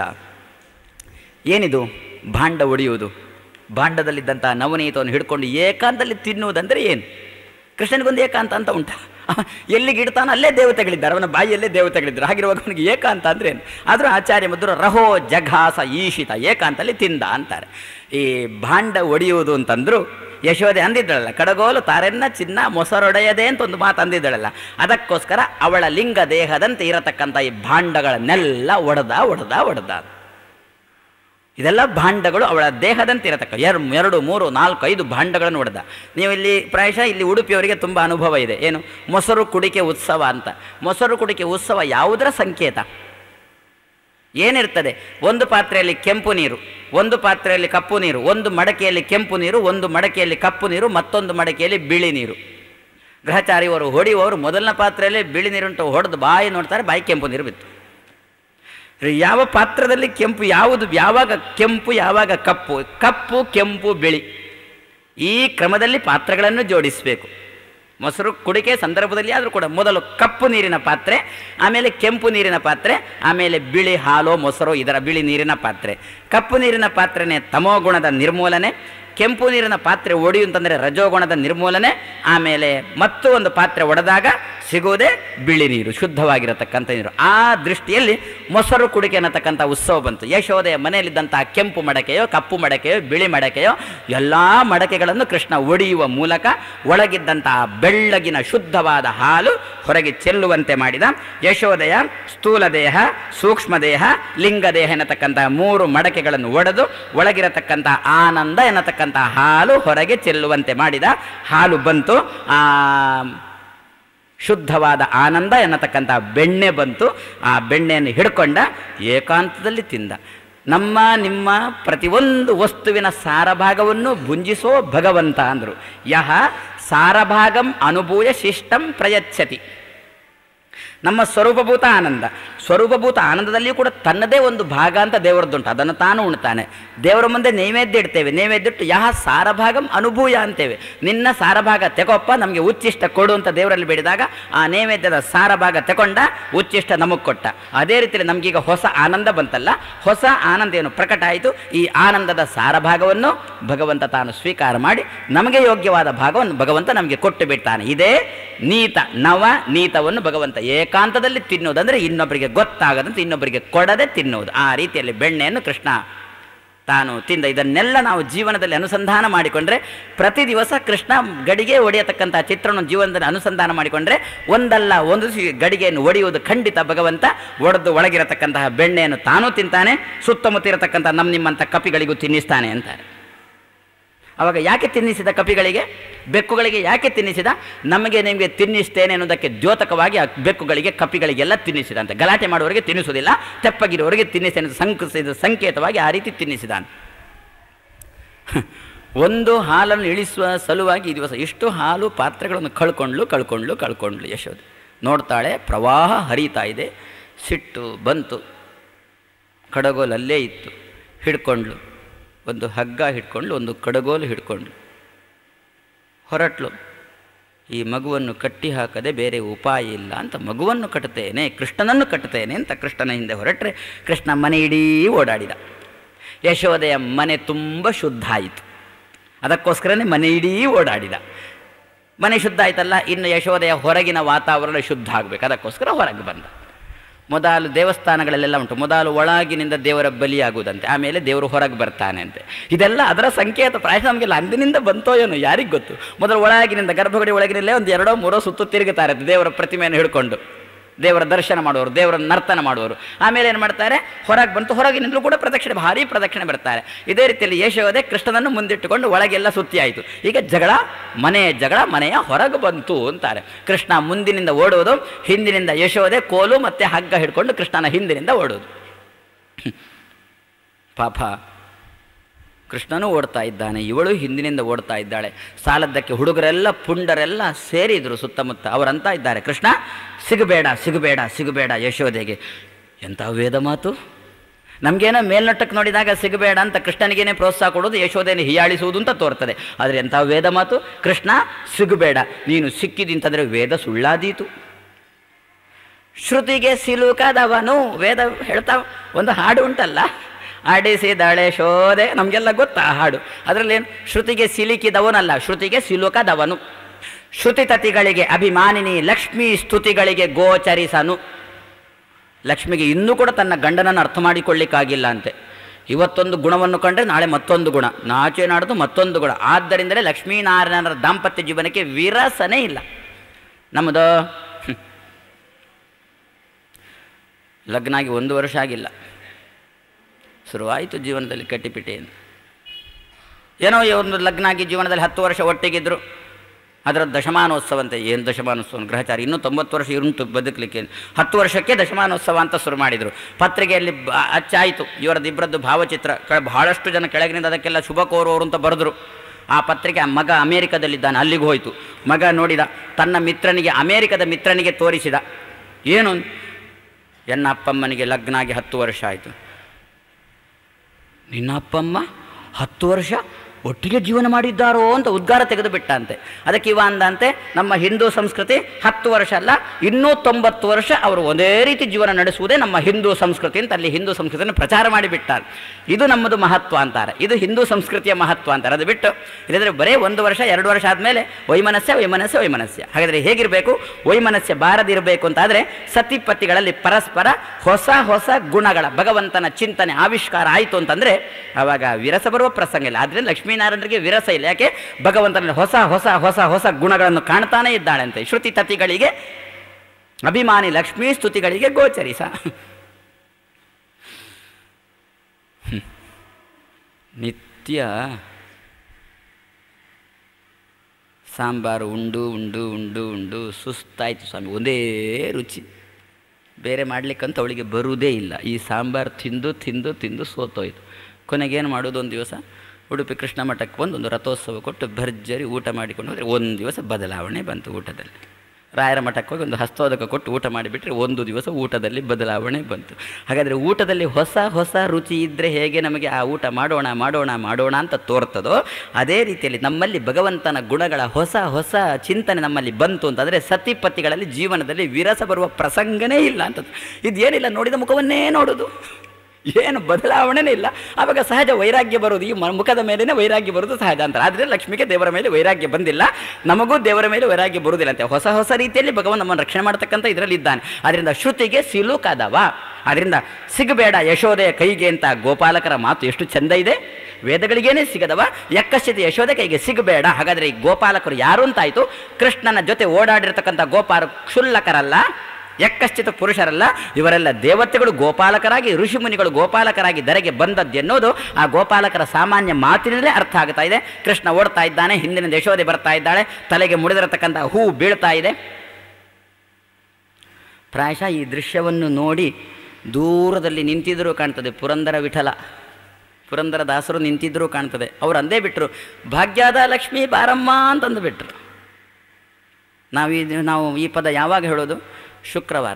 Speaker 1: ಏನಿದು ಭಾಂಡ ಒಡೆಯುವುದು ಭಾಂಡದಲ್ಲಿದ್ದಂಥ ನವನೀತವನ್ನು ಹಿಡ್ಕೊಂಡು ಏಕಾಂತದಲ್ಲಿ ತಿನ್ನುವುದಂದರೆ ಏನು ಕೃಷ್ಣನಿಗೊಂದು ಏಕಾಂತ ಅಂತ ಉಂಟ ಎಲ್ಲಿಗೆ ಇಡ್ತಾನೋ ಅಲ್ಲೇ ದೇವತೆಗಳಿದ್ದಾರೆ ಅವನ ಬಾಯಿಯಲ್ಲೇ ದೇವತೆಗಳಿದ್ದಾರೆ ಹಾಗಿರುವಾಗ ಅವನಿಗೆ ಏಕಾಂತ ಅಂದರೆ ಏನು ಆದರೂ ಆಚಾರ್ಯ ಮಧುರ ರಹೋ ಜಘಾಸ ಈಶಿತ ಏಕಾಂತಲ್ಲಿ ತಿಂದ ಅಂತಾರೆ ಈ ಭಾಂಡ ಒಡೆಯುವುದು ಅಂತಂದ್ರು ಯಶೋದೆ ಅಂದಿದ್ದಳಲ್ಲ ಕಡಗೋಲು ತಾರೆನ್ನ ಚಿನ್ನ ಮೊಸರೊಡೆಯದೆ ಅಂತ ಒಂದು ಮಾತು ಅಂದಿದ್ದಳಲ್ಲ ಅದಕ್ಕೋಸ್ಕರ ಅವಳ ಲಿಂಗ ದೇಹದಂತೆ ಇರತಕ್ಕಂಥ ಈ ಭಾಂಡಗಳನ್ನೆಲ್ಲ ಒಡೆದ ಒಡೆದ ಒಡೆದ ಇದೆಲ್ಲ ಭಾಂಡಗಳು ಅವಳ ದೇಹದಂತೆ ಇರತಕ್ಕ ಎರಡು ಎರಡು ಮೂರು ನಾಲ್ಕು ಐದು ಭಾಂಡಗಳನ್ನು ಹೊಡೆದ ನೀವು ಇಲ್ಲಿ ಪ್ರಾಯಶಃ ಇಲ್ಲಿ ಉಡುಪಿಯವರಿಗೆ ತುಂಬ ಅನುಭವ ಇದೆ ಏನು ಮೊಸರು ಕುಡಿಕೆ ಉತ್ಸವ ಅಂತ ಮೊಸರು ಕುಡಿಕೆ ಉತ್ಸವ ಯಾವುದರ ಸಂಕೇತ ಏನಿರ್ತದೆ ಒಂದು ಪಾತ್ರೆಯಲ್ಲಿ ಕೆಂಪು ನೀರು ಒಂದು ಪಾತ್ರೆಯಲ್ಲಿ ಕಪ್ಪು ನೀರು ಒಂದು ಮಡಕೆಯಲ್ಲಿ ಕೆಂಪು ನೀರು ಒಂದು ಮಡಕೆಯಲ್ಲಿ ಕಪ್ಪು ನೀರು ಮತ್ತೊಂದು ಮಡಕೆಯಲ್ಲಿ ಬಿಳಿ ನೀರು ಗ್ರಹಚಾರಿಯವರು ಹೊಡೆಯುವವರು ಮೊದಲನೇ ಪಾತ್ರೆಯಲ್ಲಿ ಬಿಳಿ ನೀರುಂಟು ಹೊಡೆದು ಬಾಯಿ ನೋಡ್ತಾರೆ ಬಾಯಿ ಕೆಂಪು ನೀರು ಬಿತ್ತು ಯಾವ ಪಾತ್ರದಲ್ಲಿ ಕೆಂಪು ಯಾವುದು ಯಾವಾಗ ಕೆಂಪು ಯಾವಾಗ ಕಪ್ಪು ಕಪ್ಪು ಕೆಂಪು ಬಿಳಿ ಈ ಕ್ರಮದಲ್ಲಿ ಪಾತ್ರಗಳನ್ನು ಜೋಡಿಸಬೇಕು ಮೊಸರು ಕುಡಿಕೆ ಸಂದರ್ಭದಲ್ಲಿ ಆದರೂ ಕೂಡ ಮೊದಲು ಕಪ್ಪು ನೀರಿನ ಪಾತ್ರೆ ಆಮೇಲೆ ಕೆಂಪು ನೀರಿನ ಪಾತ್ರೆ ಆಮೇಲೆ ಬಿಳಿ ಹಾಲು ಮೊಸರು ಇದರ ಬಿಳಿ ನೀರಿನ ಪಾತ್ರೆ ಕಪ್ಪು ನೀರಿನ ಪಾತ್ರೆನೇ ತಮೋಗುಣದ ನಿರ್ಮೂಲನೆ ಕೆಂಪು ನೀರಿನ ಪಾತ್ರೆ ಒಡೆಯು ಅಂತಂದರೆ ರಜೋಗುಣದ ನಿರ್ಮೂಲನೆ ಆಮೇಲೆ ಮತ್ತು ಒಂದು ಪಾತ್ರೆ ಒಡೆದಾಗ ಸಿಗುವುದೇ ಬಿಳಿ ನೀರು ಶುದ್ಧವಾಗಿರತಕ್ಕಂಥ ನೀರು ಆ ದೃಷ್ಟಿಯಲ್ಲಿ ಮೊಸರು ಕುಡಿಕೆ ಅನ್ನತಕ್ಕಂಥ ಉತ್ಸವ ಬಂತು ಯಶೋದೆಯ ಮನೆಯಲ್ಲಿದ್ದಂತಹ ಕೆಂಪು ಮಡಕೆಯೋ ಕಪ್ಪು ಮಡಕೆಯೋ ಬಿಳಿ ಮಡಕೆಯೋ ಎಲ್ಲ ಮಡಕೆಗಳನ್ನು ಕೃಷ್ಣ ಒಡೆಯುವ ಮೂಲಕ ಒಳಗಿದ್ದಂತಹ ಬೆಳ್ಳಗಿನ ಶುದ್ಧವಾದ ಹಾಲು ಹೊರಗೆ ಚೆಲ್ಲುವಂತೆ ಮಾಡಿದ ಯಶೋದೆಯ ಸ್ಥೂಲ ದೇಹ ಸೂಕ್ಷ್ಮ ದೇಹ ಲಿಂಗ ದೇಹ ಎನ್ನತಕ್ಕಂತಹ ಮೂರು ಮಡಕೆಗಳನ್ನು ಒಡೆದು ಒಳಗಿರತಕ್ಕಂತಹ ಆನಂದ ಎನ್ನತಕ್ಕಂತಹ ಹಾಲು ಹೊರಗೆ ಚೆಲ್ಲುವಂತೆ ಮಾಡಿದ ಹಾಲು ಬಂತು ಆ ಶುದ್ಧವಾದ ಆನಂದ ಎನ್ನತಕ್ಕಂಥ ಬೆಣ್ಣೆ ಬಂತು ಆ ಬೆಣ್ಣೆಯನ್ನು ಹಿಡ್ಕೊಂಡ ಏಕಾಂತದಲ್ಲಿ ತಿಂದ ನಮ್ಮ ನಿಮ್ಮ ಪ್ರತಿಯೊಂದು ವಸ್ತುವಿನ ಸಾರಭಾಗವನ್ನು ಭುಂಜಿಸೋ ಭಗವಂತ ಅಂದರು ಯಹ ಸಾರಭಾಗಂ ಅನುಭೂಯ ಶಿಷ್ಟಂ ಪ್ರಯಚ್ಛತಿ ನಮ್ಮ ಸ್ವರೂಪಭೂತ ಆನಂದ ಸ್ವರೂಪಭೂತ ಆನಂದದಲ್ಲಿಯೂ ಕೂಡ ತನ್ನದೇ ಒಂದು ಭಾಗ ಅಂತ ದೇವರದ್ದುಂಟು ಅದನ್ನು ತಾನು ಉಣ್ತಾನೆ ದೇವರ ಮುಂದೆ ನೈವೇದ್ಯ ಇಡ್ತೇವೆ ನೈವೇದ್ಯ ಇಟ್ಟು ಯಹ ಸಾರಭಾಗಂ ಅನುಭೂಯ ಅಂತೇವೆ ನಿನ್ನ ಸಾರಭಾಗ ತೆಗೊಪ್ಪ ನಮಗೆ ಉಚ್ಚಿಷ್ಟ ಕೊಡು ಅಂತ ದೇವರಲ್ಲಿ ಬೇಡಿದಾಗ ಆ ನೈವೇದ್ಯದ ಸಾರಭಾಗ ತಗೊಂಡ ಉಚ್ಚಿಷ್ಟ ನಮಗೆ ಕೊಟ್ಟ ಅದೇ ರೀತಿಯಲ್ಲಿ ನಮಗೀಗ ಹೊಸ ಆನಂದ ಬಂತಲ್ಲ ಹೊಸ ಆನಂದ ಏನು ಪ್ರಕಟ ಆಯಿತು ಈ ಆನಂದದ ಸಾರಭಾಗವನ್ನು ಭಗವಂತ ತಾನು ಸ್ವೀಕಾರ ಮಾಡಿ ನಮಗೆ ಯೋಗ್ಯವಾದ ಭಾಗವನ್ನು ಭಗವಂತ ನಮಗೆ ಕೊಟ್ಟು ಬಿಡ್ತಾನೆ ಇದೇ ನೀತ ನವ ನೀತವನ್ನು ಭಗವಂತ ಏಕಾಂತದಲ್ಲಿ ತಿನ್ನುವುದಂದರೆ ಇನ್ನೊಬ್ಬರಿಗೆ ಗೊತ್ತಾಗದಂತೆ ಇನ್ನೊಬ್ಬರಿಗೆ ಕೊಡದೆ ತಿನ್ನುವುದು ಆ ರೀತಿಯಲ್ಲಿ ಬೆಣ್ಣೆಯನ್ನು ಕೃಷ್ಣ ತಾನು ತಿಂದ ಇದನ್ನೆಲ್ಲ ನಾವು ಜೀವನದಲ್ಲಿ ಅನುಸಂಧಾನ ಮಾಡಿಕೊಂಡ್ರೆ ಪ್ರತಿ ದಿವಸ ಕೃಷ್ಣ ಗಡಿಗೆ ಒಡೆಯತಕ್ಕಂಥ ಚಿತ್ರವನ್ನು ಜೀವನದಲ್ಲಿ ಅನುಸಂಧಾನ ಮಾಡಿಕೊಂಡ್ರೆ ಒಂದಲ್ಲ ಒಂದು ಸಿ- ಗಡಿಗೆಯನ್ನು ಒಡೆಯುವುದು ಖಂಡಿತ ಭಗವಂತ ಒಡೆದು ಒಳಗಿರತಕ್ಕಂತಹ ಬೆಣ್ಣೆಯನ್ನು ತಾನೂ ತಿಂತಾನೆ ಸುತ್ತಮುತ್ತ ಇರತಕ್ಕಂಥ ನಮ್ಮ ನಿಮ್ಮಂಥ ಕಪಿಗಳಿಗೂ ತಿನ್ನಿಸ್ತಾನೆ ಅಂತಾರೆ ಅವಾಗ ಯಾಕೆ ತಿನ್ನಿಸಿದ ಕಪಿಗಳಿಗೆ ಬೆಕ್ಕುಗಳಿಗೆ ಯಾಕೆ ತಿನ್ನಿಸಿದ ನಮಗೆ ನಿಮಗೆ ತಿನ್ನಿಸ್ತೇನೆ ಅನ್ನೋದಕ್ಕೆ ದ್ಯೋತಕವಾಗಿ ಆ ಬೆಕ್ಕುಗಳಿಗೆ ಕಪಿಗಳಿಗೆಲ್ಲ ತಿನ್ನಿಸಿದ ಅಂತ ಗಲಾಟೆ ಮಾಡುವವರಿಗೆ ತಿನ್ನಿಸೋದಿಲ್ಲ ತೆಪ್ಪಗಿರುವವರಿಗೆ ತಿನ್ನಿಸ್ತೇನೆ ಅಂತ ಸಂಕೇತ ಸಂಕೇತವಾಗಿ ಆ ರೀತಿ ತಿನ್ನಿಸಿದ ಅಂತ ಒಂದು ಹಾಲನ್ನು ಇಳಿಸುವ ಸಲುವಾಗಿ ಈ ದಿವಸ ಎಷ್ಟು ಹಾಲು ಪಾತ್ರೆಗಳನ್ನು ಕಳ್ಕೊಂಡ್ಲು ಕಳ್ಕೊಂಡ್ಲು ಕಳ್ಕೊಂಡ್ಲು ಯಶೋದೆ ನೋಡ್ತಾಳೆ ಪ್ರವಾಹ ಹರಿತಾ ಇದೆ ಸಿಟ್ಟು ಬಂತು ಕಡಗೋಲು ಅಲ್ಲೇ ಇತ್ತು ಹಿಡ್ಕೊಂಡ್ಲು ಒಂದು ಹಗ್ಗ ಹಿಡ್ಕೊಂಡ್ಲು ಒಂದು ಕಡಗೋಲು ಹಿಡ್ಕೊಂಡ್ಲು ಹೊರಟ್ಲು ಈ ಮಗುವನ್ನು ಕಟ್ಟಿ ಹಾಕದೆ ಬೇರೆ ಉಪಾಯ ಇಲ್ಲ ಅಂತ ಮಗುವನ್ನು ಕಟ್ಟುತ್ತೇನೆ ಕೃಷ್ಣನನ್ನು ಕಟ್ಟುತ್ತೇನೆ ಅಂತ ಕೃಷ್ಣನ ಹಿಂದೆ ಹೊರಟ್ರೆ ಕೃಷ್ಣ ಮನೆ ಇಡೀ ಓಡಾಡಿದ ಯಶೋದೆಯ ಮನೆ ತುಂಬ ಶುದ್ಧ ಆಯಿತು ಅದಕ್ಕೋಸ್ಕರನೇ ಮನೆ ಇಡೀ ಓಡಾಡಿದ ಮನೆ ಶುದ್ಧ ಆಯ್ತಲ್ಲ ಇನ್ನು ಯಶೋದೆಯ ಹೊರಗಿನ ವಾತಾವರಣ ಶುದ್ಧ ಆಗಬೇಕು ಅದಕ್ಕೋಸ್ಕರ ಹೊರಗೆ ಬಂದ ಮೊದಲು ದೇವಸ್ಥಾನಗಳಲ್ಲೆಲ್ಲ ಉಂಟು ಮೊದಲು ಒಳಗಿನಿಂದ ದೇವರ ಬಲಿಯಾಗುವುದಂತೆ ಆಮೇಲೆ ದೇವರು ಹೊರಗೆ ಬರ್ತಾನೆ ಅಂತೆ ಇದೆಲ್ಲ ಅದರ ಸಂಕೇತ ಪ್ರಾಯಶಃ ನಮಗೆಲ್ಲ ಅಂದಿನಿಂದ ಬಂತೋ ಏನೋ ಯಾರಿಗೆ ಗೊತ್ತು ಮೊದಲು ಒಳಗಿನಿಂದ ಗರ್ಭಗುಡಿ ಒಳಗಿನಲ್ಲೇ ಒಂದು ಎರಡೋ ಮೂರೋ ಸುತ್ತು ತಿರುಗುತ್ತಾರೆ ದೇವರ ಪ್ರತಿಮೆಯನ್ನು ಹಿಡ್ಕೊಂಡು ದೇವರ ದರ್ಶನ ಮಾಡುವವರು ದೇವರ ನರ್ತನ ಮಾಡುವವರು ಆಮೇಲೆ ಏನು ಮಾಡ್ತಾರೆ ಹೊರಗೆ ಬಂತು ಹೊರಗಿನಿಂದಲೂ ಕೂಡ ಪ್ರದಕ್ಷಿಣೆ ಭಾರಿ ಪ್ರದಕ್ಷಿಣೆ ಬರ್ತಾರೆ ಇದೇ ರೀತಿಯಲ್ಲಿ ಯಶೋದೆ ಕೃಷ್ಣನನ್ನು ಮುಂದಿಟ್ಟುಕೊಂಡು ಒಳಗೆಲ್ಲ ಸುತ್ತಿ ಆಯಿತು ಈಗ ಜಗಳ ಮನೆಯ ಜಗಳ ಮನೆಯ ಹೊರಗೆ ಬಂತು ಅಂತಾರೆ ಕೃಷ್ಣ ಮುಂದಿನಿಂದ ಓಡುವುದು ಹಿಂದಿನಿಂದ ಯಶೋದೆ ಕೋಲು ಮತ್ತು ಹಗ್ಗ ಹಿಡ್ಕೊಂಡು ಕೃಷ್ಣನ ಹಿಂದಿನಿಂದ ಓಡುವುದು ಪಾಪ ಕೃಷ್ಣನೂ ಓಡ್ತಾ ಇದ್ದಾನೆ ಇವಳು ಹಿಂದಿನಿಂದ ಓಡ್ತಾ ಇದ್ದಾಳೆ ಸಾಲದ್ದಕ್ಕೆ ಹುಡುಗರೆಲ್ಲ ಪುಂಡರೆಲ್ಲ ಸೇರಿದ್ರು ಸುತ್ತಮುತ್ತ ಅವರಂತ ಇದ್ದಾರೆ ಕೃಷ್ಣ ಸಿಗಬೇಡ ಸಿಗಬೇಡ ಸಿಗಬೇಡ ಯಶೋದೆಗೆ ಎಂಥ ವೇದ ಮಾತು ನಮಗೇನೋ ಮೇಲ್ನೋಟಕ್ಕೆ ನೋಡಿದಾಗ ಸಿಗಬೇಡ ಅಂತ ಕೃಷ್ಣನಿಗೇನೆ ಪ್ರೋತ್ಸಾಹ ಕೊಡೋದು ಯಶೋದೆಯನ್ನು ಹೀಯಾಳಿಸುವುದು ಅಂತ ತೋರ್ತದೆ ಆದರೆ ಎಂಥ ವೇದ ಮಾತು ಕೃಷ್ಣ ಸಿಗಬೇಡ ನೀನು ಸಿಕ್ಕಿದಿಂತಂದರೆ ವೇದ ಸುಳ್ಳಾದೀತು ಶ್ರುತಿಗೆ ಸಿಲುಕದವನು ವೇದ ಹೇಳ್ತಾ ಒಂದು ಹಾಡು ಉಂಟಲ್ಲ ಆಡಿಸಿದಳೆ ಶೋಧೆ ನಮಗೆಲ್ಲ ಗೊತ್ತಾ ಆ ಹಾಡು ಅದರಲ್ಲೇನು ಶ್ರುತಿಗೆ ಸಿಲುಕಿದವನಲ್ಲ ಶ್ರುತಿಗೆ ಸಿಲುಕದವನು ಶ್ರುತಿತತಿಗಳಿಗೆ ಅಭಿಮಾನಿನಿ ಲಕ್ಷ್ಮೀ ಸ್ತುತಿಗಳಿಗೆ ಗೋಚರಿಸನು ಲಕ್ಷ್ಮಿಗೆ ಇನ್ನೂ ಕೂಡ ತನ್ನ ಗಂಡನನ್ನು ಅರ್ಥ ಮಾಡಿಕೊಳ್ಳಿಕ್ಕಾಗಿಲ್ಲ ಅಂತೆ ಇವತ್ತೊಂದು ಗುಣವನ್ನು ಕಂಡ್ರೆ ನಾಳೆ ಮತ್ತೊಂದು ಗುಣ ನಾಚೆ ನಾಡ್ದು ಮತ್ತೊಂದು ಗುಣ ಆದ್ದರಿಂದಲೇ ಲಕ್ಷ್ಮೀನಾರಾಯಣರ ದಾಂಪತ್ಯ ಜೀವನಕ್ಕೆ ವಿರಸನೇ ಇಲ್ಲ ನಮ್ಮದು ಹ್ಮ್. ಲಗ್ನ ಆಗಿ ಒಂದು ವರ್ಷ ಆಗಿಲ್ಲ ಶುರುವಾಯಿತು ಜೀವನದಲ್ಲಿ ಕಟ್ಟಿಪಿಟಿ ಅಂತ ಏನೋ ಈ ಒಂದು ಲಗ್ನ ಆಗಿ ಜೀವನದಲ್ಲಿ ಹತ್ತು ವರ್ಷ ಒಟ್ಟಿಗಿದ್ರು ಅದರ ದಶಮಾನೋತ್ಸವ ಅಂತ ಏನು ದಶಮಾನೋತ್ಸವ ಗ್ರಹಚಾರಿ ಇನ್ನೂ ತೊಂಬತ್ತು ವರ್ಷ ಇರುಂಟು ಬದುಕಲಿಕ್ಕೆ ಹತ್ತು ವರ್ಷಕ್ಕೆ ದಶಮಾನೋತ್ಸವ ಅಂತ ಶುರು ಮಾಡಿದರು ಪತ್ರಿಕೆಯಲ್ಲಿ ಬ- ಅಚ್ಚಾಯಿತು ಇವರದ್ದು ಇಬ್ಬರದ್ದು ಭಾವಚಿತ್ರ ಕ ಬಹಳಷ್ಟು ಜನ ಕೆಳಗಿನಿಂದ ಅದಕ್ಕೆಲ್ಲ ಶುಭ ಕೋರುವವರು ಅಂತ ಬರೆದ್ರು ಆ ಪತ್ರಿಕೆ ಆ ಮಗ ಅಮೇರಿಕದಲ್ಲಿದ್ದಾನೆ ಅಲ್ಲಿಗೆ ಹೋಯಿತು ಮಗ ನೋಡಿದ ತನ್ನ ಮಿತ್ರನಿಗೆ ಅಮೇರಿಕದ ಮಿತ್ರನಿಗೆ ತೋರಿಸಿದ ಏನು ಎನ್ನ ಅಪ್ಪಮ್ಮನಿಗೆ ಲಗ್ನ ಆಗಿ ಹತ್ತು ವರ್ಷ ಆಯಿತು ನಿನ್ನ ಅಪ್ಪಮ್ಮ ಹತ್ತು ವರ್ಷ ಒಟ್ಟಿಗೆ ಜೀವನ ಮಾಡಿದ್ದಾರೋ ಅಂತ ಉದ್ಗಾರ ತೆಗೆದು ಬಿಟ್ಟಂತೆ ಅದಕ್ಕೆ ಇವ ಅಂದಂತೆ ನಮ್ಮ ಹಿಂದೂ ಸಂಸ್ಕೃತಿ ಹತ್ತು ವರ್ಷ ಅಲ್ಲ ಇನ್ನೂ ತೊಂಬತ್ತು ವರ್ಷ ಅವರು ಒಂದೇ ರೀತಿ ಜೀವನ ನಡೆಸುವುದೇ ನಮ್ಮ ಹಿಂದೂ ಸಂಸ್ಕೃತಿ ಅಂತ ಅಲ್ಲಿ ಹಿಂದೂ ಸಂಸ್ಕೃತಿಯನ್ನು ಪ್ರಚಾರ ಮಾಡಿಬಿಟ್ಟಾರೆ ಇದು ನಮ್ಮದು ಮಹತ್ವ ಅಂತಾರೆ ಇದು ಹಿಂದೂ ಸಂಸ್ಕೃತಿಯ ಮಹತ್ವ ಅಂತಾರೆ ಅದು ಬಿಟ್ಟು ಇಲ್ಲದ್ರೆ ಬರೀ ಒಂದು ವರ್ಷ ಎರಡು ವರ್ಷ ಆದಮೇಲೆ ವೈಮನಸ್ಯ ವೈಮನಸ್ಯ ವೈಮನಸ್ಯ ಹಾಗಾದರೆ ಹೇಗಿರಬೇಕು ವೈಮನಸ್ಯ ಬಾರದಿರಬೇಕು ಅಂತಾದರೆ ಸತಿಪತಿಗಳಲ್ಲಿ ಪರಸ್ಪರ ಹೊಸ ಹೊಸ ಗುಣಗಳ ಭಗವಂತನ ಚಿಂತನೆ ಆವಿಷ್ಕಾರ ಆಯಿತು ಅಂತಂದರೆ ಆವಾಗ ವಿರಸ ಬರುವ ಪ್ರಸಂಗ ಇಲ್ಲ ಆದ್ದರಿಂದ ಲಕ್ಷ್ಮೀನಾರಾಯಣರಿಗೆ ವಿರಸ ಇಲ್ಲ ಯಾಕೆ ಭಗವಂತನಲ್ಲಿ ಹೊಸ ಹೊಸ ಹೊಸ ಹೊಸ ಗುಣಗಳನ್ನು ಕಾಣ್ತಾನೆ ಇದ್ದಾಳಂತೆ ಶ್ರುತಿ ತತಿಗಳಿಗೆ ಅಭಿಮಾನಿ ಲಕ್ಷ್ಮೀ ಸ್ತುತಿಗಳಿಗೆ ಗೋಚರಿಸ ಹ್ಮ್. ನಿತ್ಯ ಸಾಂಬಾರು ಉಂಡು ಉಂಡು ಉಂಡು ಉಂಡು ಸುಸ್ತಾಯಿತು ಸ್ವಾಮಿ ಒಂದೇ ರುಚಿ ಬೇರೆ ಮಾಡಲಿಕ್ಕಂತ ಅವಳಿಗೆ ಬರುವುದೇ ಇಲ್ಲ ಈ ಸಾಂಬಾರು ತಿಂದು ತಿಂದು ತಿಂದು ಸೋತೋಯ್ತು ಕೊನೆಗೇನು ಮಾಡೋದು ಒಂದು ದಿವಸ ಉಡುಪಿ ಕೃಷ್ಣ ಮಠಕ್ಕೆ ಬಂದು ಒಂದು ರಥೋತ್ಸವ ಕೊಟ್ಟು ಭರ್ಜರಿ ಊಟ ಮಾಡಿಕೊಂಡು ಹೋದರೆ ಒಂದು ದಿವಸ ಬದಲಾವಣೆ ಬಂತು ಊಟದಲ್ಲಿ ರಾಯರ ಮಠಕ್ಕೆ ಹೋಗಿ ಒಂದು ಹಸ್ತೋದಕ ಕೊಟ್ಟು ಊಟ ಮಾಡಿಬಿಟ್ರೆ ಒಂದು ದಿವಸ ಊಟದಲ್ಲಿ ಬದಲಾವಣೆ ಬಂತು ಹಾಗಾದರೆ ಊಟದಲ್ಲಿ ಹೊಸ ಹೊಸ ರುಚಿ ಇದ್ದರೆ ಹೇಗೆ ನಮಗೆ ಆ ಊಟ ಮಾಡೋಣ ಮಾಡೋಣ ಮಾಡೋಣ ಅಂತ ತೋರ್ತದೋ ಅದೇ ರೀತಿಯಲ್ಲಿ ನಮ್ಮಲ್ಲಿ ಭಗವಂತನ ಗುಣಗಳ ಹೊಸ ಹೊಸ ಚಿಂತನೆ ನಮ್ಮಲ್ಲಿ ಬಂತು ಅಂತಂದರೆ ಸತಿಪತಿಗಳಲ್ಲಿ ಜೀವನದಲ್ಲಿ ವಿರಸ ಬರುವ ಪ್ರಸಂಗನೇ ಇಲ್ಲ ಅಂತ ಇದೇನಿಲ್ಲ ನೋಡಿದ ಮುಖವನ್ನೇ ನೋಡೋದು ಏನು ಬದಲಾವಣೆನೇ ಇಲ್ಲ ಆವಾಗ ಸಹಜ ವೈರಾಗ್ಯ ಬರೋದು ಈ ಮ- ಮುಖದ ಮೇಲೇ ವೈರಾಗ್ಯ ಬರೋದು ಸಹಜ ಅಂತ ಆದರೆ ಲಕ್ಷ್ಮಿಗೆ ದೇವರ ಮೇಲೆ ವೈರಾಗ್ಯ ಬಂದಿಲ್ಲ ನಮಗೂ ದೇವರ ಮೇಲೆ ವೈರಾಗ್ಯ ಬರುವುದಿಲ್ಲ ಅಂತೆ ಹೊಸ ಹೊಸ ರೀತಿಯಲ್ಲಿ ಭಗವಂತ ನಮ್ಮನ್ನು ರಕ್ಷಣೆ ಮಾಡ್ತಕ್ಕಂಥ ಇದರಲ್ಲಿ ಇದ್ದಾನೆ ಅದರಿಂದ ಶ್ರುತಿಗೆ ಸಿಲುಕಾದವ ಅದರಿಂದ ಸಿಗಬೇಡ ಯಶೋದೆಯ ಕೈಗೆ ಅಂತ ಗೋಪಾಲಕರ ಮಾತು ಎಷ್ಟು ಚಂದ ಇದೆ ವೇದಗಳಿಗೇನೆ ಸಿಗದವ ಯಕ್ಕಶ್ಚಿತ ಯಶೋದೆ ಕೈಗೆ ಸಿಗಬೇಡ ಹಾಗಾದರೆ ಈ ಗೋಪಾಲಕರು ಯಾರು ಅಂತಾಯಿತು ಕೃಷ್ಣನ ಜೊತೆ ಓಡಾಡಿರ್ತಕ್ಕಂಥ ಗೋಪಾಲ ಕ್ಷುಲ್ಲಕರಲ್ಲ ಯಕ್ಕಶ್ಚಿತ ಪುರುಷರಲ್ಲ ಇವರೆಲ್ಲ ದೇವತೆಗಳು ಗೋಪಾಲಕರಾಗಿ ಋಷಿಮುನಿಗಳು ಗೋಪಾಲಕರಾಗಿ ಧರೆಗೆ ಬಂದದ್ದೆನ್ನೋದು ಆ ಗೋಪಾಲಕರ ಸಾಮಾನ್ಯ ಮಾತಿನಲ್ಲೇ ಅರ್ಥ ಆಗ್ತಾ ಇದೆ ಕೃಷ್ಣ ಓಡ್ತಾ ಇದ್ದಾನೆ ಹಿಂದಿನ ಯಶೋದೆ ಬರ್ತಾ ಇದ್ದಾಳೆ ತಲೆಗೆ ಮುಡಿದಿರತಕ್ಕಂಥ ಹೂ ಬೀಳ್ತಾ ಇದೆ ಪ್ರಾಯಶಃ ಈ ದೃಶ್ಯವನ್ನು ನೋಡಿ ದೂರದಲ್ಲಿ ನಿಂತಿದ್ದರೂ ಕಾಣ್ತದೆ ಪುರಂದರ ವಿಠಲ ಪುರಂದರ ದಾಸರು ನಿಂತಿದ್ದರೂ ಕಾಣ್ತದೆ ಅವ್ರು ಅಂದೇ ಬಿಟ್ಟರು ಭಾಗ್ಯದ ಲಕ್ಷ್ಮೀ ಬಾರಮ್ಮ ಅಂತಂದು ಬಿಟ್ರು ನಾವು ಇದು ನಾವು ಈ ಪದ ಯಾವಾಗ ಹೇಳೋದು ಶುಕ್ರವಾರ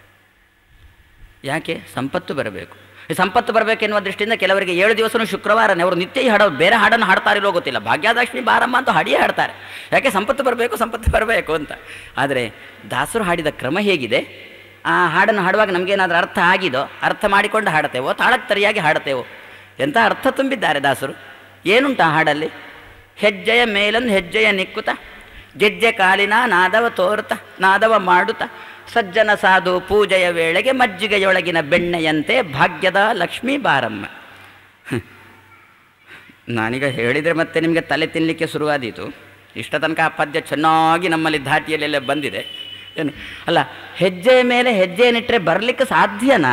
Speaker 1: ಯಾಕೆ ಸಂಪತ್ತು ಬರಬೇಕು ಈ ಸಂಪತ್ತು ಬರಬೇಕೆನ್ನುವ ದೃಷ್ಟಿಯಿಂದ ಕೆಲವರಿಗೆ ಏಳು ದಿವಸನೂ ಶುಕ್ರವಾರನೇ ಅವರು ನಿತ್ಯ ಈ ಹಾಡೋರು ಬೇರೆ ಹಾಡನ್ನು ಹಾಡ್ತಾರಿಲ್ಲೋ ಗೊತ್ತಿಲ್ಲ ಭಾಗ್ಯಲಕ್ಷ್ಮಿ ಬಾರಮ್ಮ ಅಂತ ಹಾಡಿಯೇ ಹಾಡ್ತಾರೆ ಯಾಕೆ ಸಂಪತ್ತು ಬರಬೇಕು ಸಂಪತ್ತು ಬರಬೇಕು ಅಂತ ಆದರೆ ದಾಸರು ಹಾಡಿದ ಕ್ರಮ ಹೇಗಿದೆ ಆ ಹಾಡನ್ನು ಹಾಡುವಾಗ ನಮಗೇನಾದರೂ ಅರ್ಥ ಆಗಿದೋ ಅರ್ಥ ಮಾಡಿಕೊಂಡು ಹಾಡ್ತೇವೋ ತಾಳಕ್ಕೆ ತರಿಯಾಗಿ ಹಾಡ್ತೇವೋ ಎಂಥ ಅರ್ಥ ತುಂಬಿದ್ದಾರೆ ದಾಸರು ಏನುಂಟ ಆ ಹಾಡಲ್ಲಿ ಹೆಜ್ಜೆಯ ಮೇಲೊಂದು ಹೆಜ್ಜೆಯ ನಿಕ್ಕುತ್ತ ಗೆಜ್ಜೆ ಕಾಲಿನ ನಾದವ ತೋರುತ್ತ ನಾದವ ಮಾಡುತ್ತ ಸಜ್ಜನ ಸಾಧು ಪೂಜೆಯ ವೇಳೆಗೆ ಮಜ್ಜಿಗೆಯೊಳಗಿನ ಬೆಣ್ಣೆಯಂತೆ ಭಾಗ್ಯದ ಲಕ್ಷ್ಮೀ ಬಾರಮ್ಮ ಹ್ಮ್. ನಾನೀಗ ಹೇಳಿದರೆ ಮತ್ತೆ ನಿಮಗೆ ತಲೆ ತಿನ್ನಲಿಕ್ಕೆ ಶುರುವಾದೀತು ಇಷ್ಟ ತನಕ ಆ ಪದ್ಯ ಚೆನ್ನಾಗಿ ನಮ್ಮಲ್ಲಿ ಧಾಟಿಯಲ್ಲೆಲ್ಲ ಬಂದಿದೆ ಏನು ಅಲ್ಲ ಹೆಜ್ಜೆಯ ಮೇಲೆ ಹೆಜ್ಜೆಯನ್ನಿಟ್ಟರೆ ಬರಲಿಕ್ಕೆ ಸಾಧ್ಯನಾ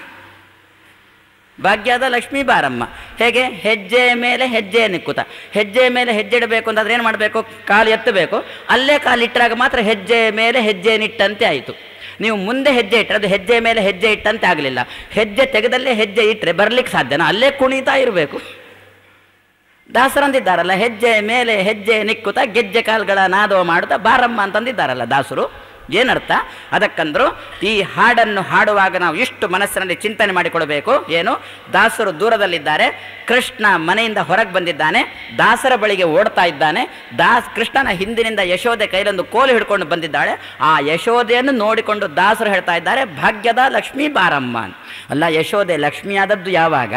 Speaker 1: ಭಾಗ್ಯದ ಲಕ್ಷ್ಮೀ ಬಾರಮ್ಮ ಹೇಗೆ ಹೆಜ್ಜೆಯ ಮೇಲೆ ಹೆಜ್ಜೆ ನಿಕ್ಕುತ್ತ ಹೆಜ್ಜೆಯ ಮೇಲೆ ಹೆಜ್ಜೆ ಇಡಬೇಕು ಅಂತಂದ್ರೆ ಏನು ಮಾಡಬೇಕು ಕಾಲು ಎತ್ತಬೇಕು ಅಲ್ಲೇ ಕಾಲು ಇಟ್ಟರಾಗ ಮಾತ್ರ ಹೆಜ್ಜೆಯ ಮೇಲೆ ಹೆಜ್ಜೆ ನಿಟ್ಟಂತೆ ಆಯಿತು ನೀವು ಮುಂದೆ ಹೆಜ್ಜೆ ಇಟ್ಟರೆ ಅದು ಹೆಜ್ಜೆಯ ಮೇಲೆ ಹೆಜ್ಜೆ ಇಟ್ಟಂತೆ ಆಗಲಿಲ್ಲ ಹೆಜ್ಜೆ ತೆಗೆದಲ್ಲೇ ಹೆಜ್ಜೆ ಇಟ್ಟರೆ ಬರಲಿಕ್ಕೆ ಸಾಧ್ಯನಾ ಅಲ್ಲೇ ಕುಣಿತಾ ಇರಬೇಕು ದಾಸರಂದಿದ್ದಾರಲ್ಲ ಹೆಜ್ಜೆ ಮೇಲೆ ಹೆಜ್ಜೆ ನಿಕ್ಕುತ್ತ ಗೆಜ್ಜೆ ಕಾಲ್ಗಳ ನಾದವ ಮಾಡುತ್ತಾ ಬಾರಮ್ಮ ಅಂತಂದಿದ್ದಾರಲ್ಲ ದಾಸರು ಏನರ್ಥ ಅದಕ್ಕಂದ್ರು ಈ ಹಾಡನ್ನು ಹಾಡುವಾಗ ನಾವು ಇಷ್ಟು ಮನಸ್ಸಿನಲ್ಲಿ ಚಿಂತನೆ ಮಾಡಿಕೊಳ್ಬೇಕು ಏನು ದಾಸರು ದೂರದಲ್ಲಿದ್ದಾರೆ ಕೃಷ್ಣ ಮನೆಯಿಂದ ಹೊರಗೆ ಬಂದಿದ್ದಾನೆ ದಾಸರ ಬಳಿಗೆ ಓಡ್ತಾ ಇದ್ದಾನೆ ದಾಸ್ ಕೃಷ್ಣನ ಹಿಂದಿನಿಂದ ಯಶೋದೆ ಕೈಲೊಂದು ಕೋಲು ಹಿಡ್ಕೊಂಡು ಬಂದಿದ್ದಾಳೆ ಆ ಯಶೋದೆಯನ್ನು ನೋಡಿಕೊಂಡು ದಾಸರು ಹೇಳ್ತಾ ಇದ್ದಾರೆ ಭಾಗ್ಯದ ಲಕ್ಷ್ಮೀ ಬಾರಮ್ಮ ಅಂತ. ಅಲ್ಲ ಯಶೋದೆ ಲಕ್ಷ್ಮಿಯಾದದ್ದು ಯಾವಾಗ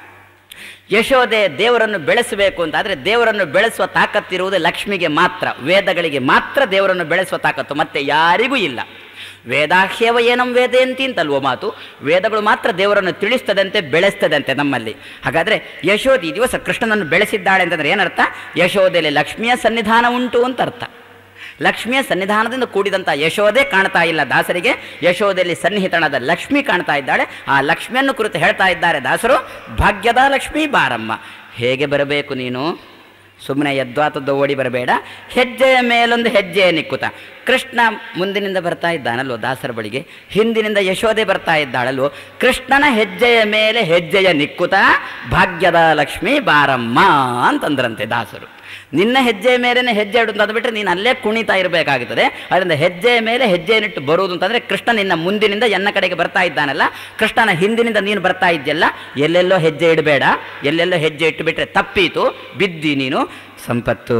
Speaker 1: ಯಶೋದೆ ದೇವರನ್ನು ಬೆಳೆಸಬೇಕು ಅಂತ ಆದರೆ ದೇವರನ್ನು ಬೆಳೆಸುವ ತಾಕತ್ತಿರುವುದು ಲಕ್ಷ್ಮಿಗೆ ಮಾತ್ರ ವೇದಗಳಿಗೆ ಮಾತ್ರ ದೇವರನ್ನು ಬೆಳೆಸುವ ತಾಕತ್ತು ಮತ್ತೆ ಯಾರಿಗೂ ಇಲ್ಲ ವೇದಾಹ್ಯವ ಏನಂ ವೇದೇಂತಿ ಅಂತಲ್ವೋ ಮಾತು ವೇದಗಳು ಮಾತ್ರ ದೇವರನ್ನು ತಿಳಿಸ್ತದಂತೆ ಬೆಳೆಸ್ತದಂತೆ ನಮ್ಮಲ್ಲಿ ಹಾಗಾದರೆ ಯಶೋದೆ ಈ ದಿವಸ ಕೃಷ್ಣನನ್ನು ಬೆಳೆಸಿದ್ದಾಳೆ ಅಂತಂದ್ರೆ ಏನರ್ಥ ಯಶೋದೆಯಲ್ಲಿ ಲಕ್ಷ್ಮಿಯ ಸನ್ನಿಧಾನ ಉಂಟು ಅಂತ ಅರ್ಥ ಲಕ್ಷ್ಮಿಯ ಸನ್ನಿಧಾನದಿಂದ ಕೂಡಿದಂಥ ಯಶೋದೆ ಕಾಣ್ತಾ ಇಲ್ಲ ದಾಸರಿಗೆ ಯಶೋದೆಯಲ್ಲಿ ಸನ್ನಿಹಿತನಾದ ಲಕ್ಷ್ಮಿ ಕಾಣ್ತಾ ಇದ್ದಾಳೆ ಆ ಲಕ್ಷ್ಮಿಯನ್ನು ಕುರಿತು ಹೇಳ್ತಾ ಇದ್ದಾರೆ ದಾಸರು ಭಾಗ್ಯದ ಲಕ್ಷ್ಮಿ ಬಾರಮ್ಮ ಹೇಗೆ ಬರಬೇಕು ನೀನು ಸುಮ್ಮನೆ ಯದ್ವಾತದ್ದು ಓಡಿ ಬರಬೇಡ ಹೆಜ್ಜೆಯ ಮೇಲೊಂದು ಹೆಜ್ಜೆಯ ನಿಕ್ಕುತ್ತ ಕೃಷ್ಣ ಮುಂದಿನಿಂದ ಬರ್ತಾ ಇದ್ದಾನಲ್ವೋ ದಾಸರ ಬಳಿಗೆ ಹಿಂದಿನಿಂದ ಯಶೋದೆ ಬರ್ತಾ ಇದ್ದಾಳಲ್ವೋ ಕೃಷ್ಣನ ಹೆಜ್ಜೆಯ ಮೇಲೆ ಹೆಜ್ಜೆಯ ನಿಕ್ಕುತ್ತ ಭಾಗ್ಯದ ಲಕ್ಷ್ಮಿ ಬಾರಮ್ಮ ಅಂತಂದ್ರಂತೆ ದಾಸರು ನಿನ್ನ ಹೆಜ್ಜೆಯ ಮೇಲೇ ಹೆಜ್ಜೆ ಇಡುದು ಅಂತ ಬಿಟ್ಟರೆ ನೀನು ಅಲ್ಲೇ ಕುಣಿತಾ ಇರಬೇಕಾಗುತ್ತದೆ ಅದರಿಂದ ಹೆಜ್ಜೆಯ ಮೇಲೆ ಹೆಜ್ಜೆಯನ್ನಿಟ್ಟು ಬರುವುದು ಅಂತಂದರೆ ಕೃಷ್ಣ ನಿನ್ನ ಮುಂದಿನಿಂದ ಎನ್ನ ಕಡೆಗೆ ಬರ್ತಾ ಇದ್ದಾನಲ್ಲ ಕೃಷ್ಣನ ಹಿಂದಿನಿಂದ ನೀನು ಬರ್ತಾ ಇದ್ಯಲ್ಲ ಎಲ್ಲೆಲ್ಲೋ ಹೆಜ್ಜೆ ಇಡಬೇಡ ಎಲ್ಲೆಲ್ಲೋ ಹೆಜ್ಜೆ ಇಟ್ಟು ಬಿಟ್ಟರೆ ತಪ್ಪೀತು ಬಿದ್ದಿ ನೀನು ಸಂಪತ್ತು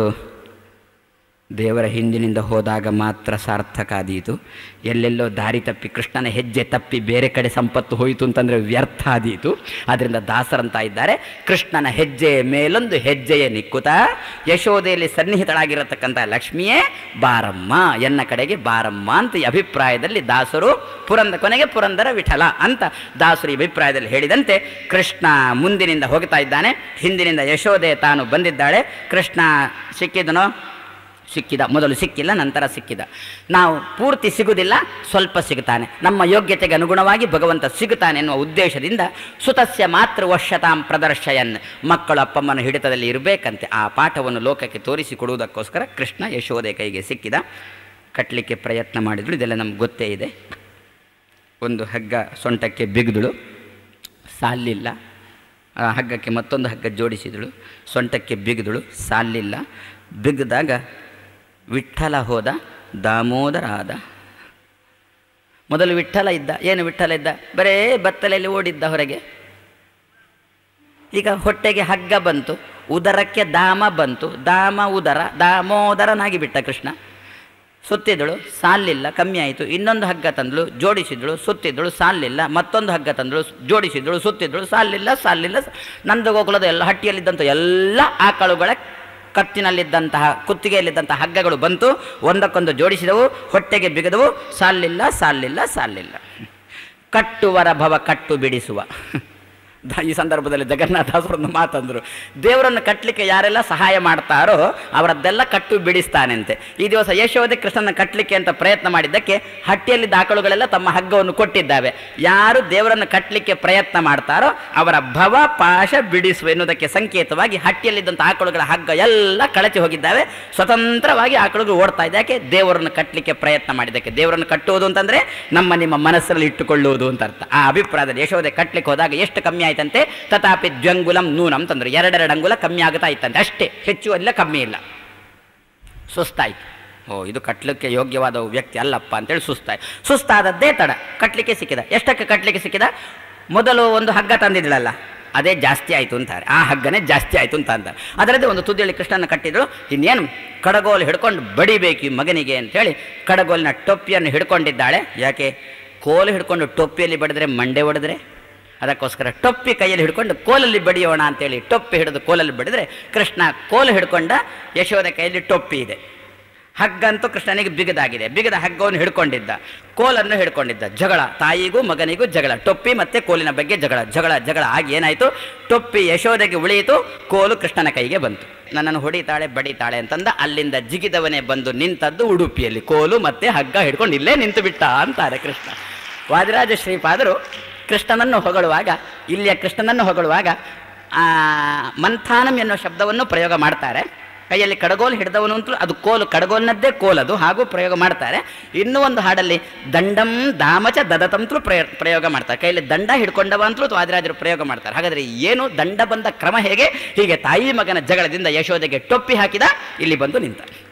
Speaker 1: ದೇವರ ಹಿಂದಿನಿಂದ ಹೋದಾಗ ಮಾತ್ರ ಸಾರ್ಥಕ ಆದೀತು ಎಲ್ಲೆಲ್ಲೋ ದಾರಿ ತಪ್ಪಿ ಕೃಷ್ಣನ ಹೆಜ್ಜೆ ತಪ್ಪಿ ಬೇರೆ ಕಡೆ ಸಂಪತ್ತು ಹೋಯಿತು ಅಂತಂದರೆ ವ್ಯರ್ಥ ಆದೀತು ಅದರಿಂದ ದಾಸರಂತ ಇದ್ದಾರೆ ಕೃಷ್ಣನ ಹೆಜ್ಜೆಯ ಮೇಲೊಂದು ಹೆಜ್ಜೆಯ ನಿಕ್ಕುತ ಯಶೋದೆಯಲ್ಲಿ ಸನ್ನಿಹಿತಳಾಗಿರತಕ್ಕಂಥ ಲಕ್ಷ್ಮಿಯೇ ಬಾರಮ್ಮ ಎನ್ನ ಕಡೆಗೆ ಬಾರಮ್ಮ ಅಂತ ಈ ಅಭಿಪ್ರಾಯದಲ್ಲಿ ದಾಸರು ಪುರಂದ ಕೊನೆಗೆ ಪುರಂದರ ವಿಠಲ ಅಂತ ದಾಸರು ಈ ಅಭಿಪ್ರಾಯದಲ್ಲಿ ಹೇಳಿದಂತೆ ಕೃಷ್ಣ ಮುಂದಿನಿಂದ ಹೋಗ್ತಾ ಇದ್ದಾನೆ ಹಿಂದಿನಿಂದ ಯಶೋದೆ ತಾನು ಬಂದಿದ್ದಾಳೆ ಕೃಷ್ಣ ಸಿಕ್ಕಿದನೋ ಸಿಕ್ಕಿದ ಮೊದಲು ಸಿಕ್ಕಿಲ್ಲ ನಂತರ ಸಿಕ್ಕಿದ ನಾವು ಪೂರ್ತಿ ಸಿಗುವುದಿಲ್ಲ ಸ್ವಲ್ಪ ಸಿಗುತ್ತಾನೆ ನಮ್ಮ ಯೋಗ್ಯತೆಗೆ ಅನುಗುಣವಾಗಿ ಭಗವಂತ ಸಿಗುತ್ತಾನೆ ಎನ್ನುವ ಉದ್ದೇಶದಿಂದ ಸುತಸ್ಯ ಮಾತೃ ವಶ್ಯತಾಂ ಪ್ರದರ್ಶಯನ್ ಮಕ್ಕಳು ಅಪ್ಪಮ್ಮನ ಹಿಡಿತದಲ್ಲಿ ಇರಬೇಕಂತೆ ಆ ಪಾಠವನ್ನು ಲೋಕಕ್ಕೆ ತೋರಿಸಿಕೊಡುವುದಕ್ಕೋಸ್ಕರ ಕೃಷ್ಣ ಯಶೋದೆ ಕೈಗೆ ಸಿಕ್ಕಿದ ಕಟ್ಟಲಿಕ್ಕೆ ಪ್ರಯತ್ನ ಮಾಡಿದಳು ಇದೆಲ್ಲ ನಮ್ಗೆ ಗೊತ್ತೇ ಇದೆ ಒಂದು ಹಗ್ಗ ಸೊಂಟಕ್ಕೆ ಬಿಗಿದಳು ಸಾಲಿಲ್ಲ ಆ ಹಗ್ಗಕ್ಕೆ ಮತ್ತೊಂದು ಹಗ್ಗ ಜೋಡಿಸಿದಳು ಸೊಂಟಕ್ಕೆ ಬಿಗಿದಳು ಸಾಲಿಲ್ಲ ಬಿಗಿದಾಗ ವಿಠ್ಠಲ ಹೋದ ದಾಮೋದರ ಆದ ಮೊದಲು ವಿಠ್ಠಲ ಇದ್ದ ಏನು ವಿಠ್ಠಲ ಇದ್ದ ಬರೇ ಬತ್ತಲೆಯಲ್ಲಿ ಓಡಿದ್ದ ಹೊರಗೆ ಈಗ ಹೊಟ್ಟೆಗೆ ಹಗ್ಗ ಬಂತು ಉದರಕ್ಕೆ ದಾಮ ಬಂತು ದಾಮ ಉದರ ದಾಮೋದರನಾಗಿ ಬಿಟ್ಟ ಕೃಷ್ಣ ಸುತ್ತಿದಳು ಸಾಲಿಲ್ಲ ಕಮ್ಮಿ ಆಯಿತು ಇನ್ನೊಂದು ಹಗ್ಗ ತಂದಳು ಜೋಡಿಸಿದಳು ಸುತ್ತಿದಳು ಸಾಲಿಲ್ಲ ಮತ್ತೊಂದು ಹಗ್ಗ ತಂದಳು ಜೋಡಿಸಿದಳು ಸುತ್ತಿದಳು ಸಾಲಿಲ್ಲ ಸಾಲಿಲ್ಲ ನಂದು ಗೋಕುಲದ ಎಲ್ಲ ಹಟ್ಟಿಯಲ್ಲಿದ್ದಂಥ ಎಲ್ಲ ಆಕಳುಗಳ ಕತ್ತಿನಲ್ಲಿದ್ದಂತಹ ಕುತ್ತಿಗೆಯಲ್ಲಿದ್ದಂತಹ ಹಗ್ಗಗಳು ಬಂತು ಒಂದಕ್ಕೊಂದು ಜೋಡಿಸಿದವು ಹೊಟ್ಟೆಗೆ ಬಿಗದವು ಸಾಲಿಲ್ಲ ಸಾಲಿಲ್ಲ ಸಾಲಿಲ್ಲ ಕಟ್ಟುವರ ಭವ ಕಟ್ಟು ಬಿಡಿಸುವ ದ- ಈ ಸಂದರ್ಭದಲ್ಲಿ ಜಗನ್ನಾಥಾಸರೊಂದು ಮಾತಂದರು ದೇವರನ್ನು ಕಟ್ಟಲಿಕ್ಕೆ ಯಾರೆಲ್ಲ ಸಹಾಯ ಮಾಡ್ತಾರೋ ಅವರದ್ದೆಲ್ಲ ಕಟ್ಟು ಬಿಡಿಸ್ತಾನೆಂತೆ ಈ ದಿವಸ ಯಶೋದೆ ಕೃಷ್ಣನ ಕಟ್ಟಲಿಕ್ಕೆ ಅಂತ ಪ್ರಯತ್ನ ಮಾಡಿದ್ದಕ್ಕೆ ಹಟ್ಟಿಯಲ್ಲಿದ್ದ ಆಕಳುಗಳೆಲ್ಲ ತಮ್ಮ ಹಗ್ಗವನ್ನು ಕೊಟ್ಟಿದ್ದಾವೆ ಯಾರು ದೇವರನ್ನು ಕಟ್ಟಲಿಕ್ಕೆ ಪ್ರಯತ್ನ ಮಾಡ್ತಾರೋ ಅವರ ಭವ ಪಾಶ ಬಿಡಿಸುವ ಎನ್ನುವುದಕ್ಕೆ ಸಂಕೇತವಾಗಿ ಹಟ್ಟಿಯಲ್ಲಿದ್ದಂಥ ಆಕಳುಗಳ ಹಗ್ಗ ಎಲ್ಲ ಕಳಚಿ ಹೋಗಿದ್ದಾವೆ ಸ್ವತಂತ್ರವಾಗಿ ಆಕಳುಗಳು ಓಡ್ತಾ ಇದೆ ಯಾಕೆ ದೇವರನ್ನು ಕಟ್ಟಲಿಕ್ಕೆ ಪ್ರಯತ್ನ ಮಾಡಿದ್ದಕ್ಕೆ ದೇವರನ್ನು ಕಟ್ಟುವುದು ಅಂತಂದ್ರೆ ನಮ್ಮ ನಿಮ್ಮ ಮನಸ್ಸಲ್ಲಿ ಇಟ್ಟುಕೊಳ್ಳುವುದು ಅಂತ ಅರ್ಥ ಆ ಅಭಿಪ್ರಾಯದಲ್ಲಿ ಯಶೋದೆ ಕಟ್ಟಲಿಕ್ಕೆ ಹೋದಾಗ ಎಷ್ಟು ಕಮ್ಮಿ ಆಯ್ತಂತೆ ತಥಾಪಿ ದ್ವಂಗುಲಂ ನೂನಂ ತಂದ್ರು ಎರಡೆರಡು ಅಂಗುಲ ಕಮ್ಮಿ ಆಗುತ್ತಾ ಇತ್ತಂತೆ ಅಷ್ಟೇ ಹೆಚ್ಚು ಇಲ್ಲ ಕಮ್ಮಿ ಇಲ್ಲ ಸುಸ್ತಾಯ್ತು ಓ ಇದು ಕಟ್ಟಲಿಕ್ಕೆ ಯೋಗ್ಯವಾದ ವ್ಯಕ್ತಿ ಅಲ್ಲಪ್ಪ ಅಂತೇಳಿ ಸುಸ್ತಾಯ್ತು ಸುಸ್ತಾದದ್ದೇ ತಡ ಕಟ್ಟಲಿಕ್ಕೆ ಸಿಕ್ಕಿದ ಎಷ್ಟಕ್ಕೆ ಕಟ್ಟಲಿಕ್ಕೆ ಸಿಕ್ಕಿದ ಮೊದಲು ಒಂದು ಹಗ್ಗ ತಂದಿದ್ಳಲ್ಲ ಅದೇ ಜಾಸ್ತಿ ಆಯಿತು ಅಂತಾರೆ ಆ ಹಗ್ಗನೇ ಜಾಸ್ತಿ ಆಯಿತು ಅಂತ ಅಂತಾರೆ ಅದರದ್ದೇ ಒಂದು ತುದಿಯಲ್ಲಿ ಕೃಷ್ಣನ ಕಟ್ಟಿದ್ರು ಇನ್ನೇನು ಕಡಗೋಲು ಹಿಡ್ಕೊಂಡು ಬಡಿಬೇಕು ಈ ಮಗನಿಗೆ ಅಂತೇಳಿ ಕಡಗೋಲಿನ ಟೊಪ್ಪಿಯನ್ನು ಹಿಡ್ಕೊಂಡಿದ್ದಾಳೆ ಯಾಕೆ ಕೋಲು ಹಿಡ್ಕೊಂಡು ಟೊಪ್ಪಿಯಲ್ಲಿ ಬಡಿದ್ರೆ ಮಂಡೆ ಹೊಡೆದ್ರೆ ಅದಕ್ಕೋಸ್ಕರ ಟೊಪ್ಪಿ ಕೈಯಲ್ಲಿ ಹಿಡ್ಕೊಂಡು ಕೋಲಲ್ಲಿ ಬಡಿಯೋಣ ಅಂತೇಳಿ ಟೊಪ್ಪಿ ಹಿಡಿದು ಕೋಲಲ್ಲಿ ಬಡಿದ್ರೆ ಕೃಷ್ಣ ಕೋಲು ಹಿಡ್ಕೊಂಡ ಯಶೋದ ಕೈಯಲ್ಲಿ ಟೊಪ್ಪಿ ಇದೆ ಹಗ್ಗಂತೂ ಕೃಷ್ಣನಿಗೆ ಬಿಗದಾಗಿದೆ ಬಿಗದ ಹಗ್ಗವನ್ನು ಹಿಡ್ಕೊಂಡಿದ್ದ ಕೋಲನ್ನು ಹಿಡ್ಕೊಂಡಿದ್ದ ಜಗಳ ತಾಯಿಗೂ ಮಗನಿಗೂ ಜಗಳ ಟೊಪ್ಪಿ ಮತ್ತೆ ಕೋಲಿನ ಬಗ್ಗೆ ಜಗಳ ಜಗಳ ಜಗಳ ಆಗಿ ಏನಾಯಿತು ಟೊಪ್ಪಿ ಯಶೋದೆಗೆ ಉಳಿಯಿತು ಕೋಲು ಕೃಷ್ಣನ ಕೈಗೆ ಬಂತು ನನ್ನನ್ನು ಹೊಡಿತಾಳೆ ಬಡಿತಾಳೆ ಅಂತಂದ ಅಲ್ಲಿಂದ ಜಿಗಿದವನೇ ಬಂದು ನಿಂತದ್ದು ಉಡುಪಿಯಲ್ಲಿ ಕೋಲು ಮತ್ತೆ ಹಗ್ಗ ಹಿಡ್ಕೊಂಡು ಇಲ್ಲೇ ನಿಂತು ಬಿಟ್ಟ ಅಂತಾರೆ ಕೃಷ್ಣ ವಾದಿರಾಜ ಶ್ರೀಪಾದರು ಕೃಷ್ಣನನ್ನು ಹೊಗಳುವಾಗ ಇಲ್ಲಿಯ ಕೃಷ್ಣನನ್ನು ಹೊಗಳುವಾಗ ಆ, ಮಂಥಾನಂ ಎನ್ನುವ ಶಬ್ದವನ್ನು ಪ್ರಯೋಗ ಮಾಡ್ತಾರೆ ಕೈಯಲ್ಲಿ ಕಡಗೋಲು ಹಿಡಿದವನು ಅಂತಲೂ ಅದು ಕೋಲು ಕಡಗೋಲಿನದ್ದೇ ಕೋಲದು ಹಾಗೂ ಪ್ರಯೋಗ ಮಾಡ್ತಾರೆ ಇನ್ನೂ ಒಂದು ಹಾಡಲ್ಲಿ ದಂಡಂ ದಾಮಚ ದದತಂತಲೂ ಪ್ರಯ ಪ್ರಯೋಗ ಮಾಡ್ತಾರೆ ಕೈಯಲ್ಲಿ ದಂಡ ಹಿಡ್ಕೊಂಡವ ಅಂತಲೂ ವಾದಿರಾಜರು ಪ್ರಯೋಗ ಮಾಡ್ತಾರೆ ಹಾಗಾದರೆ ಏನು ದಂಡ ಬಂದ ಕ್ರಮ ಹೇಗೆ ಹೀಗೆ ತಾಯಿ ಮಗನ ಜಗಳದಿಂದ ಯಶೋದೆಗೆ ಟೊಪ್ಪಿ ಹಾಕಿದ ಇಲ್ಲಿ ಬಂದು ನಿಂತ